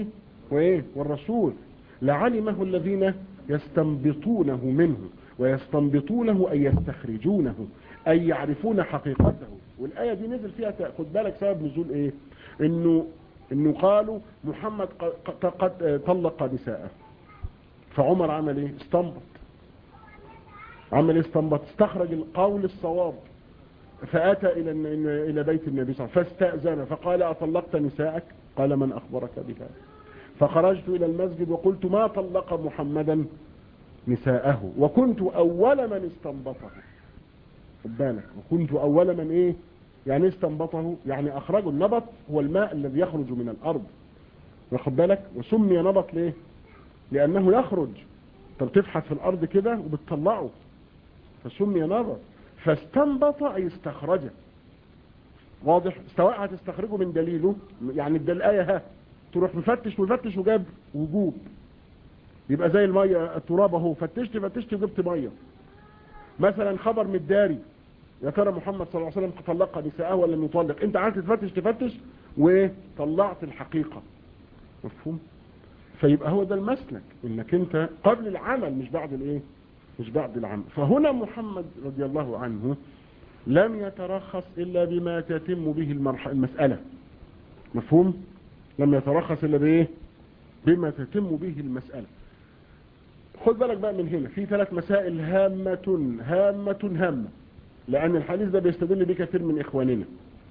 وايه والرسول لعلمه الذين يستنبطونه منه ويستنبطونه أي يستخرجونه أي يعرفون حقيقته والآية دي نزل فيها خد بالك سبب نزول ايه انه انه قالوا محمد قد, قد طلق نساءه فعمر عمل ايه استنبط عمل ايه استنبط استخرج القول الصواب فأتى إلى إلى بيت النبي صلى الله عليه وسلم فاستأذن فقال أطلقت نساءك قال من أخبرك بها فخرجت إلى المسجد وقلت ما طلق محمدا نساءه وكنت أول من استنبطه خد بالك وكنت أول من إيه يعني استنبطه يعني أخرجه النبط هو الماء الذي يخرج من الأرض واخد بالك وسمي نبط ليه لأنه يخرج انت بتبحث في الأرض كده وبتطلعه فسمي نبط فاستنبط أي استخرجه واضح سواء هتستخرجه من دليله يعني ده الآية ها تروح مفتش مفتش وجاب وجوب يبقى زي المية التراب اهو فتشت فتشت وجبت مية مثلا خبر من الداري يا ترى محمد صلى الله عليه وسلم طلق نساءه ولا لم يطلق انت عايز تفتش تفتش وطلعت الحقيقة مفهوم فيبقى هو ده المسلك انك انت قبل العمل مش بعد الايه مش بعد العمل فهنا محمد رضي الله عنه لم يترخص الا بما تتم به المرحلة المسألة مفهوم لم يترخص الا بايه بما تتم به المسألة خد بالك بقى من هنا في ثلاث مسائل هامة هامة هامة لأن الحديث ده بيستدل به كثير من إخواننا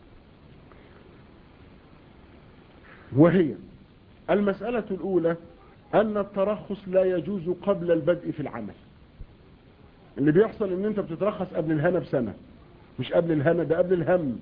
وهي المسألة الأولى أن الترخص لا يجوز قبل البدء في العمل اللي بيحصل ان انت بتترخص قبل الهنا بسنة مش قبل الهنا ده قبل الهم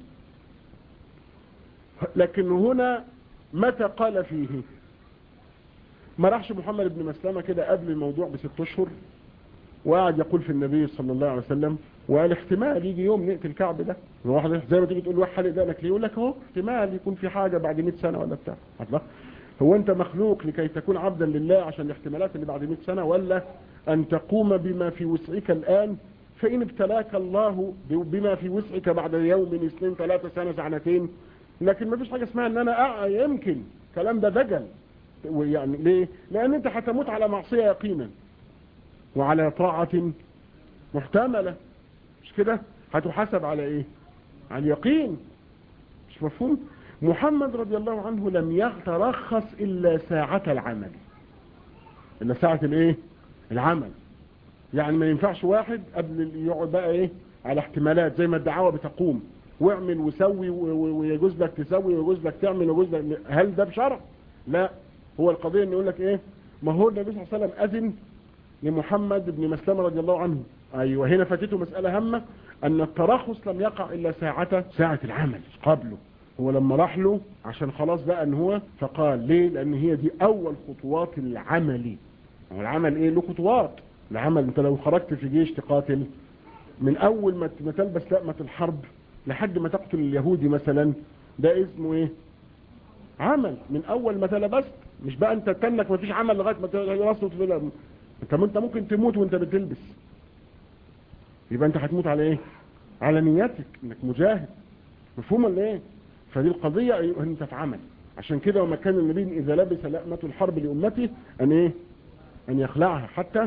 لكن هنا متى قال فيه ما راحش محمد بن مسلمة كده قبل الموضوع بست اشهر وقعد يقول في النبي صلى الله عليه وسلم وقال احتمال يجي يوم نقتل الكعب ده واحد زي ما تيجي تقول واحد حلق ده لك ليه يقول لك اهو احتمال يكون في حاجة بعد 100 سنة ولا بتاع الله هو انت مخلوق لكي تكون عبدا لله عشان الاحتمالات اللي بعد 100 سنة ولا ان تقوم بما في وسعك الان فان ابتلاك الله بما في وسعك بعد يوم اثنين ثلاثة سنة سنتين لكن ما فيش حاجة اسمها ان انا يمكن كلام ده دجل يعني ليه لان انت هتموت على معصية يقينا وعلى طاعة محتملة مش كده هتحاسب على ايه على اليقين مش مفهوم محمد رضي الله عنه لم يترخص الا ساعة العمل الا ساعة الايه العمل يعني ما ينفعش واحد قبل يقعد بقى ايه على احتمالات زي ما الدعوة بتقوم واعمل وسوي ويجوز لك تسوي ويجوز لك تعمل ويجوز لك هل ده بشرع لا هو القضية ان يقول لك ايه ما هو النبي صلى الله عليه وسلم اذن لمحمد بن مسلمة رضي الله عنه ايوه هنا فاتته مسألة هامة ان الترخص لم يقع الا ساعة ساعة العمل قبله هو لما راح له عشان خلاص بقى ان هو فقال ليه لان هي دي اول خطوات العملي العمل ايه له خطوات العمل انت لو خرجت في جيش تقاتل من اول ما تلبس لقمة الحرب لحد ما تقتل اليهودي مثلا ده اسمه ايه عمل من اول ما تلبست مش بقى انت تنك ما فيش عمل لغاية ما تلبس انت انت ممكن تموت وانت بتلبس يبقى انت هتموت على ايه على نيتك انك مجاهد مفهوم ولا ايه فدي القضية أيوة انت في عمل عشان كده وما كان النبي اذا لبس لأمة الحرب لأمته ان ايه ان يخلعها حتى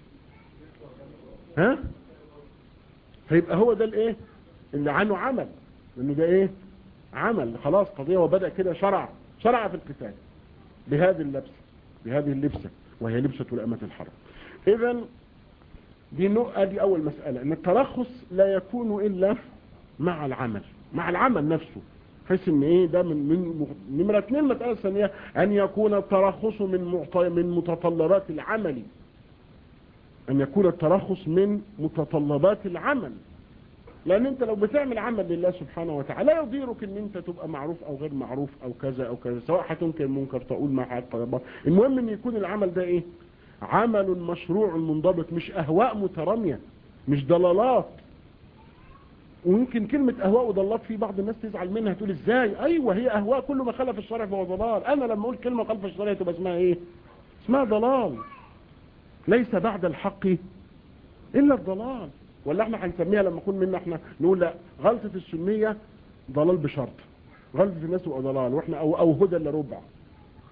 ها فيبقى هو ده الايه اللي عنه عمل لانه ده ايه عمل خلاص قضية وبدأ كده شرع شرع في القتال بهذه اللبسة بهذه اللبسة وهي لبسة لأمة الحرب اذا دي نقطة دي اول مسألة ان الترخص لا يكون الا مع العمل مع العمل نفسه حيث ان ايه ده من من نمرة اثنين مسألة ثانية ان يكون الترخص من معطي من متطلبات العمل ان يكون الترخص من متطلبات العمل لان انت لو بتعمل عمل لله سبحانه وتعالى لا يضيرك ان انت تبقى معروف او غير معروف او كذا او كذا سواء هتنكر منكر تقول ما حد المهم ان يكون العمل ده ايه عمل مشروع منضبط مش اهواء مترامية مش ضلالات ويمكن كلمة اهواء وضلالات في بعض الناس تزعل منها تقول ازاي ايوه هي اهواء كل ما خلف الشرع فهو ضلال انا لما اقول كلمة خلف الشرع تبقى اسمها ايه اسمها ضلال ليس بعد الحق الا الضلال ولا احنا هنسميها لما نكون منا احنا نقول لا غلطة السنية ضلال بشرط غلطة الناس تبقى ضلال واحنا او او هدى الا ربع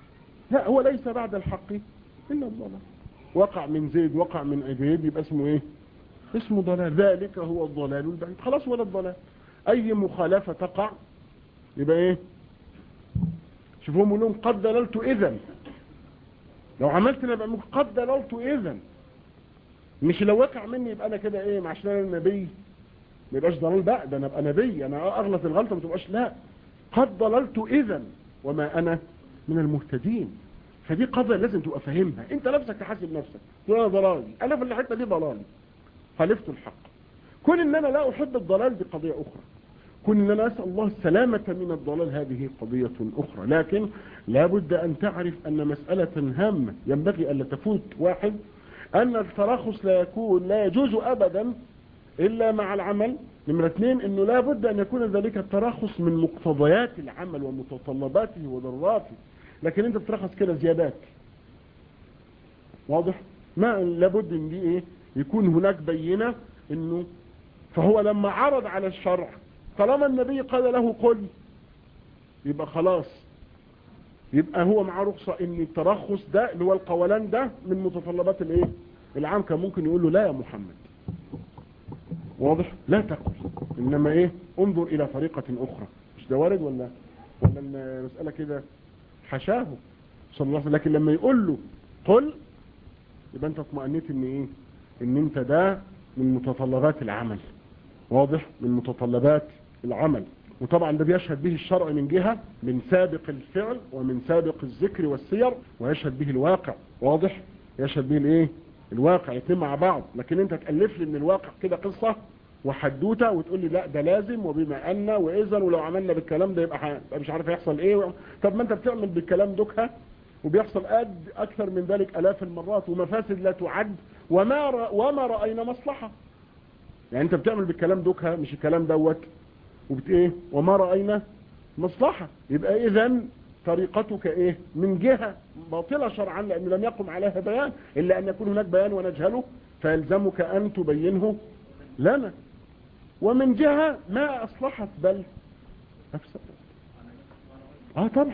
لا هو ليس بعد الحق إلا الضلال وقع من زيد وقع من عبيد يبقى اسمه ايه اسمه ضلال ذلك هو الضلال البعيد خلاص ولا الضلال اي مخالفة تقع يبقى ايه شوفوا هم لهم قد دللت اذا لو عملت انا بقى قد دللت اذا مش لو وقع مني يبقى انا كده ايه عشان انا نبي ما يبقاش ضلال بقى ده انا ابقى نبي انا اغلط الغلطه ما تبقاش لا قد ضللت اذا وما انا من المهتدين فدي قضية لازم تبقى فاهمها انت نفسك تحاسب نفسك تقول انا ضلالي انا في الحته دي ضلالي خالفت الحق كون ان انا لا احب الضلال دي قضية اخرى كون ان انا اسال الله السلامة من الضلال هذه قضية اخرى لكن لابد ان تعرف ان مسألة هامة ينبغي الا تفوت واحد ان التراخص لا يكون لا يجوز ابدا الا مع العمل نمرة اثنين انه لابد ان يكون ذلك التراخص من مقتضيات العمل ومتطلباته وضراته لكن انت بترخص كده زيادات واضح ما لابد ان دي ايه يكون هناك بينة انه فهو لما عرض على الشرع طالما النبي قال له قل يبقى خلاص يبقى هو معاه رخصة ان الترخص ده اللي هو القولان ده من متطلبات الايه العام كان ممكن يقول له لا يا محمد واضح لا تقل انما ايه انظر الى طريقة اخرى مش ده وارد ولا ولا المسألة كده حشاه صلى الله عليه وسلم لكن لما يقول له قل يبقى انت اطمئنيت ان ايه ان انت ده من متطلبات العمل واضح من متطلبات العمل وطبعا ده بيشهد به الشرع من جهة من سابق الفعل ومن سابق الذكر والسير ويشهد به الواقع واضح يشهد به الايه الواقع يتم مع بعض لكن انت تألف لي من الواقع كده قصة وحدوته وتقول لي لا ده لازم وبما ان واذا ولو عملنا بالكلام ده يبقى مش عارف هيحصل ايه طب ما انت بتعمل بالكلام دكها وبيحصل قد اكثر من ذلك الاف المرات ومفاسد لا تعد وما ر... وما راينا مصلحه يعني انت بتعمل بالكلام دكها مش الكلام دوت وبت ايه وما راينا مصلحه يبقى اذا طريقتك ايه من جهه باطله شرعا لانه لم يقم عليها بيان الا ان يكون هناك بيان ونجهله فيلزمك ان تبينه لنا ومن جهة ما أصلحت بل أفسدت آه طبعا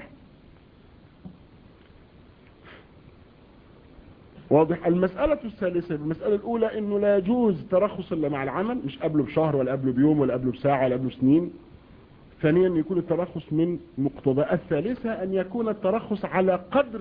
واضح المسألة الثالثة المسألة الأولى أنه لا يجوز ترخص إلا مع العمل مش قبله بشهر ولا قبله بيوم ولا قبله بساعة ولا قبله سنين ثانيا يكون الترخص من مقتضى الثالثة أن يكون الترخص على قدر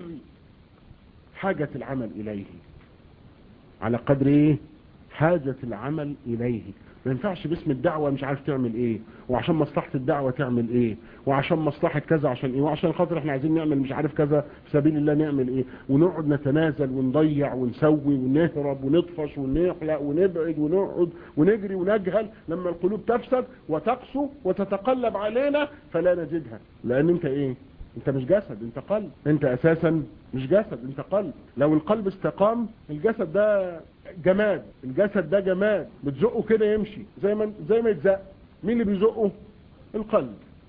حاجة العمل إليه على قدر إيه حاجة العمل إليه ما ينفعش باسم الدعوة مش عارف تعمل ايه وعشان مصلحة الدعوة تعمل ايه وعشان مصلحة كذا عشان ايه وعشان خاطر احنا عايزين نعمل مش عارف كذا في سبيل الله نعمل ايه ونقعد نتنازل ونضيع ونسوي ونهرب ونطفش ونحلق ونبعد ونقعد ونجري ونجهل لما القلوب تفسد وتقسو وتتقلب علينا فلا نجدها لان انت ايه انت مش جسد انت قلب انت اساسا مش جسد انت قلب لو القلب استقام الجسد ده جماد الجسد ده جماد بتزقه كده يمشي زي ما زي ما يتزق مين اللي بيزقه القلب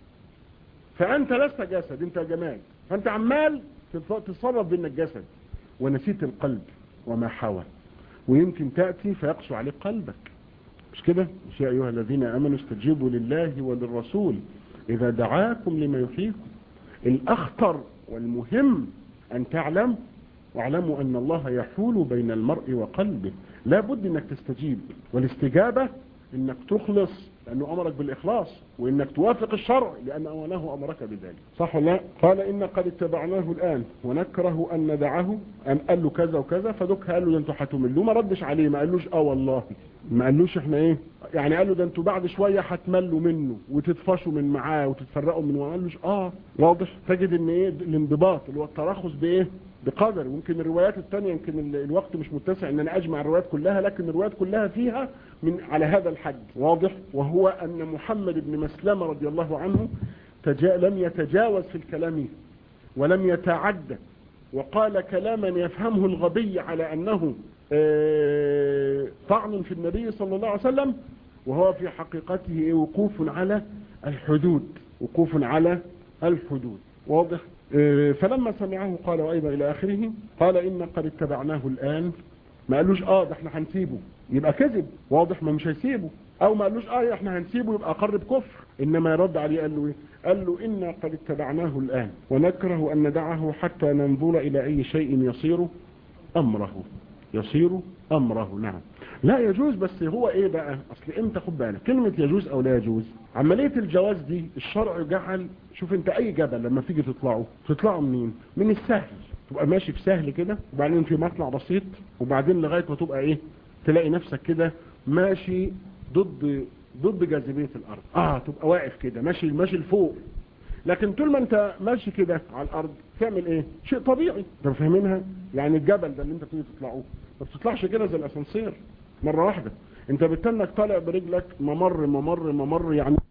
فانت لست جسد انت جماد فانت عمال تتصرف بانك جسد ونسيت القلب وما حوى ويمكن تأتي فيقسو عليك قلبك مش كده مش يا ايها الذين امنوا استجيبوا لله وللرسول اذا دعاكم لما يحييكم الاخطر والمهم ان تعلم واعلموا ان الله يحول بين المرء وقلبه لا بد انك تستجيب والاستجابة انك تخلص لانه امرك بالاخلاص وانك توافق الشرع لان اوانه امرك بذلك صح ولا لا قال ان قد اتبعناه الان ونكره ان ندعه ان قال له كذا وكذا فدك قال له ده انتوا هتملوا ما ردش عليه ما قالوش اه والله ما قالوش احنا ايه يعني قال له ده انتوا بعد شوية هتملوا منه وتتفشوا من معاه وتتفرقوا من ما قالوش اه واضح تجد ان ايه الانضباط اللي هو الترخص بايه بقدر ممكن الروايات الثانيه يمكن الوقت مش متسع ان انا اجمع الروايات كلها لكن الروايات كلها فيها من على هذا الحد واضح وهو ان محمد بن مسلمة رضي الله عنه تجا لم يتجاوز في الكلام ولم يتعدى وقال كلاما يفهمه الغبي على انه طعن في النبي صلى الله عليه وسلم وهو في حقيقته وقوف على الحدود وقوف على الحدود واضح فلما سمعه قال وأيضا إلى آخره قال إن قد اتبعناه الآن ما قالوش آه ده احنا هنسيبه يبقى كذب واضح ما مش هيسيبه او ما قالوش اه احنا هنسيبه يبقى اقر بكفر انما يرد عليه قال له ايه قال له انا قد اتبعناه الان ونكره ان ندعه حتى ننظر الى اي شيء يصير امره يصير امره نعم لا يجوز بس هو ايه بقى اصل امتى خد بالك كلمة يجوز او لا يجوز عملية الجواز دي الشرع جعل شوف انت اي جبل لما تيجي تطلعه تطلعه منين من السهل تبقى ماشي في سهل كده وبعدين في مطلع بسيط وبعدين لغاية ما تبقى ايه تلاقي نفسك كده ماشي ضد ضد جاذبية الارض اه تبقى واقف كده ماشي ماشي لفوق لكن طول ما انت ماشي كده على الارض تعمل ايه شيء طبيعي انت فاهمينها يعني الجبل ده اللي انت بتيجي تطلعه ما بتطلعش كده زي الاسانسير مرة واحدة انت بتنك طالع برجلك ممر ممر ممر يعني